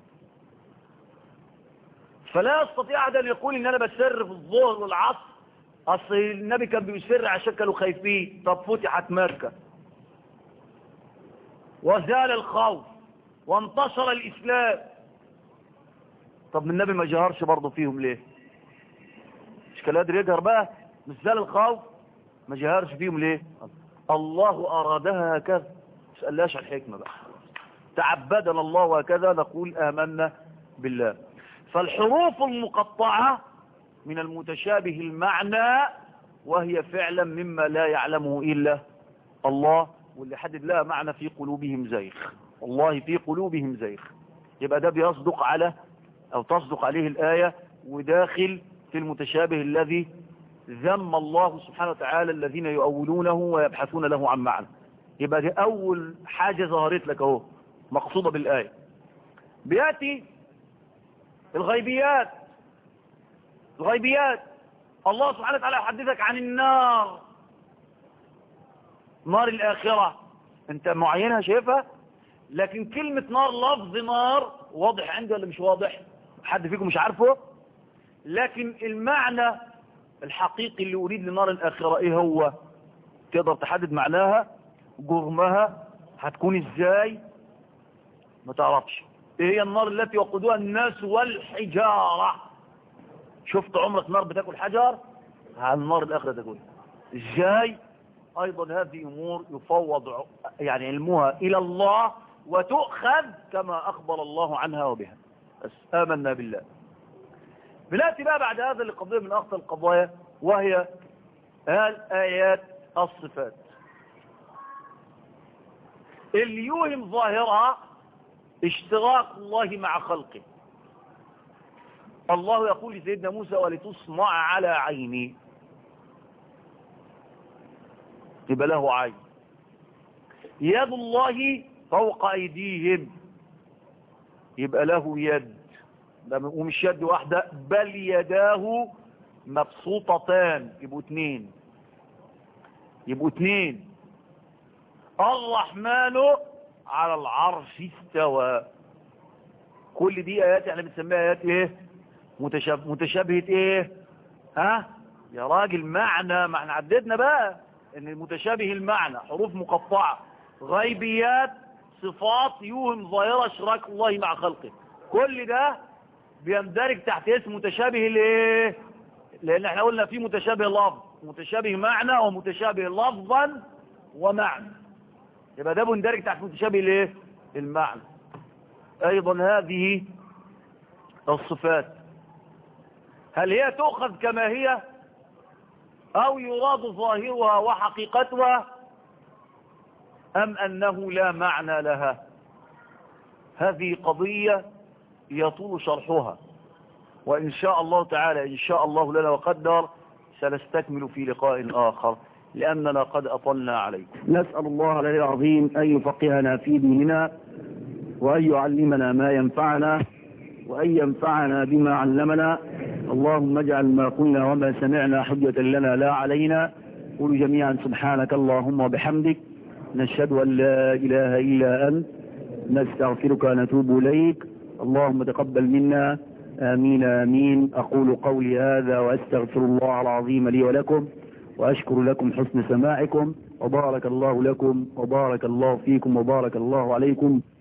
فلا يستطيع أحد أن يقول إن أنا بسر في الظهر والعصر أصل النبي كان بيسر عشان كانوا خايفين طب فتحت مكة وزال الخوف وانتشر الإسلام طب النبي ما جهرش برضه فيهم ليه مش كان قادر يجهر بقى مش زال الخوف ما جهرش فيهم ليه الله أرادها هكذا سألاش عن الحكمة بقى تعبدنا الله هكذا نقول آمنا بالله فالحروف المقطعة من المتشابه المعنى وهي فعلا مما لا يعلمه إلا الله واللي حدد لها معنى في قلوبهم زيغ والله في قلوبهم زيغ يبقى ده بيصدق على أو تصدق عليه الآية وداخل في المتشابه الذي ذم الله سبحانه وتعالى الذين يؤولونه ويبحثون له عن معنى يبقى دي أول حاجة ظهرت لك اهو مقصودة بالآية بيأتي الغيبيات الغيبيات الله سبحانه وتعالى يحدثك عن النار نار الآخرة انت معينها شايفها لكن كلمة نار لفظ نار واضح عندي ولا مش واضح حد فيكم مش عارفه لكن المعنى الحقيقي اللي أريد لنار الآخرة إيه هو تقدر تحدد معناها جرمها هتكون إزاي ما تعرفش إيه هي النار التي وقودها الناس والحجارة شفت عمرك نار بتاكل حجر على النار الآخرة تكون إزاي أيضا هذه أمور يفوض يعني علمها إلى الله وتؤخذ كما أخبر الله عنها وبها بس آمنا بالله بنأتي بقى بعد هذا لقضية من أخطر القضايا وهي آيات الصفات اللي يوهم ظاهرها اشتراك الله مع خلقه الله يقول لسيدنا موسى ولتصنع على عيني يبقى له عين يد الله فوق ايديهم يبقى له يد ومش يد واحدة بل يداه مبسوطتان يبقوا اتنين يبقوا اتنين الرحمن على العرش استوى كل دي ايات احنا بنسميها ايات ايه متشابه متشابهه ايه ها يا راجل معنى ما احنا عددنا بقى ان المتشابه المعنى حروف مقطعه غيبيات صفات يوهم ظاهره اشراك الله مع خلقه كل ده بيندرج تحت اسم متشابه الايه لان احنا قلنا في متشابه لفظ متشابه معنى ومتشابه لفظا ومعنى يبقى ده بيندرج تحت متشابه الايه المعنى ايضا هذه الصفات هل هي تؤخذ كما هي او يراد ظاهرها وحقيقتها ام انه لا معنى لها هذه قضية يطول شرحها وان شاء الله تعالى ان شاء الله لنا وقدر سنستكمل في لقاء اخر لاننا قد اطلنا عليكم نسأل الله العلي العظيم أن يفقهنا في ديننا وأن يعلمنا ما ينفعنا وأن ينفعنا بما علمنا اللهم اجعل ما قلنا وما سمعنا حجة لنا لا علينا قولوا جميعا سبحانك اللهم وبحمدك نشهد أن لا إله إلا أنت نستغفرك ونتوب إليك اللهم تقبل منا آمين آمين أقول قولي هذا وأستغفر الله العظيم لي ولكم وأشكر لكم حسن سماعكم وبارك الله لكم وبارك الله فيكم وبارك الله عليكم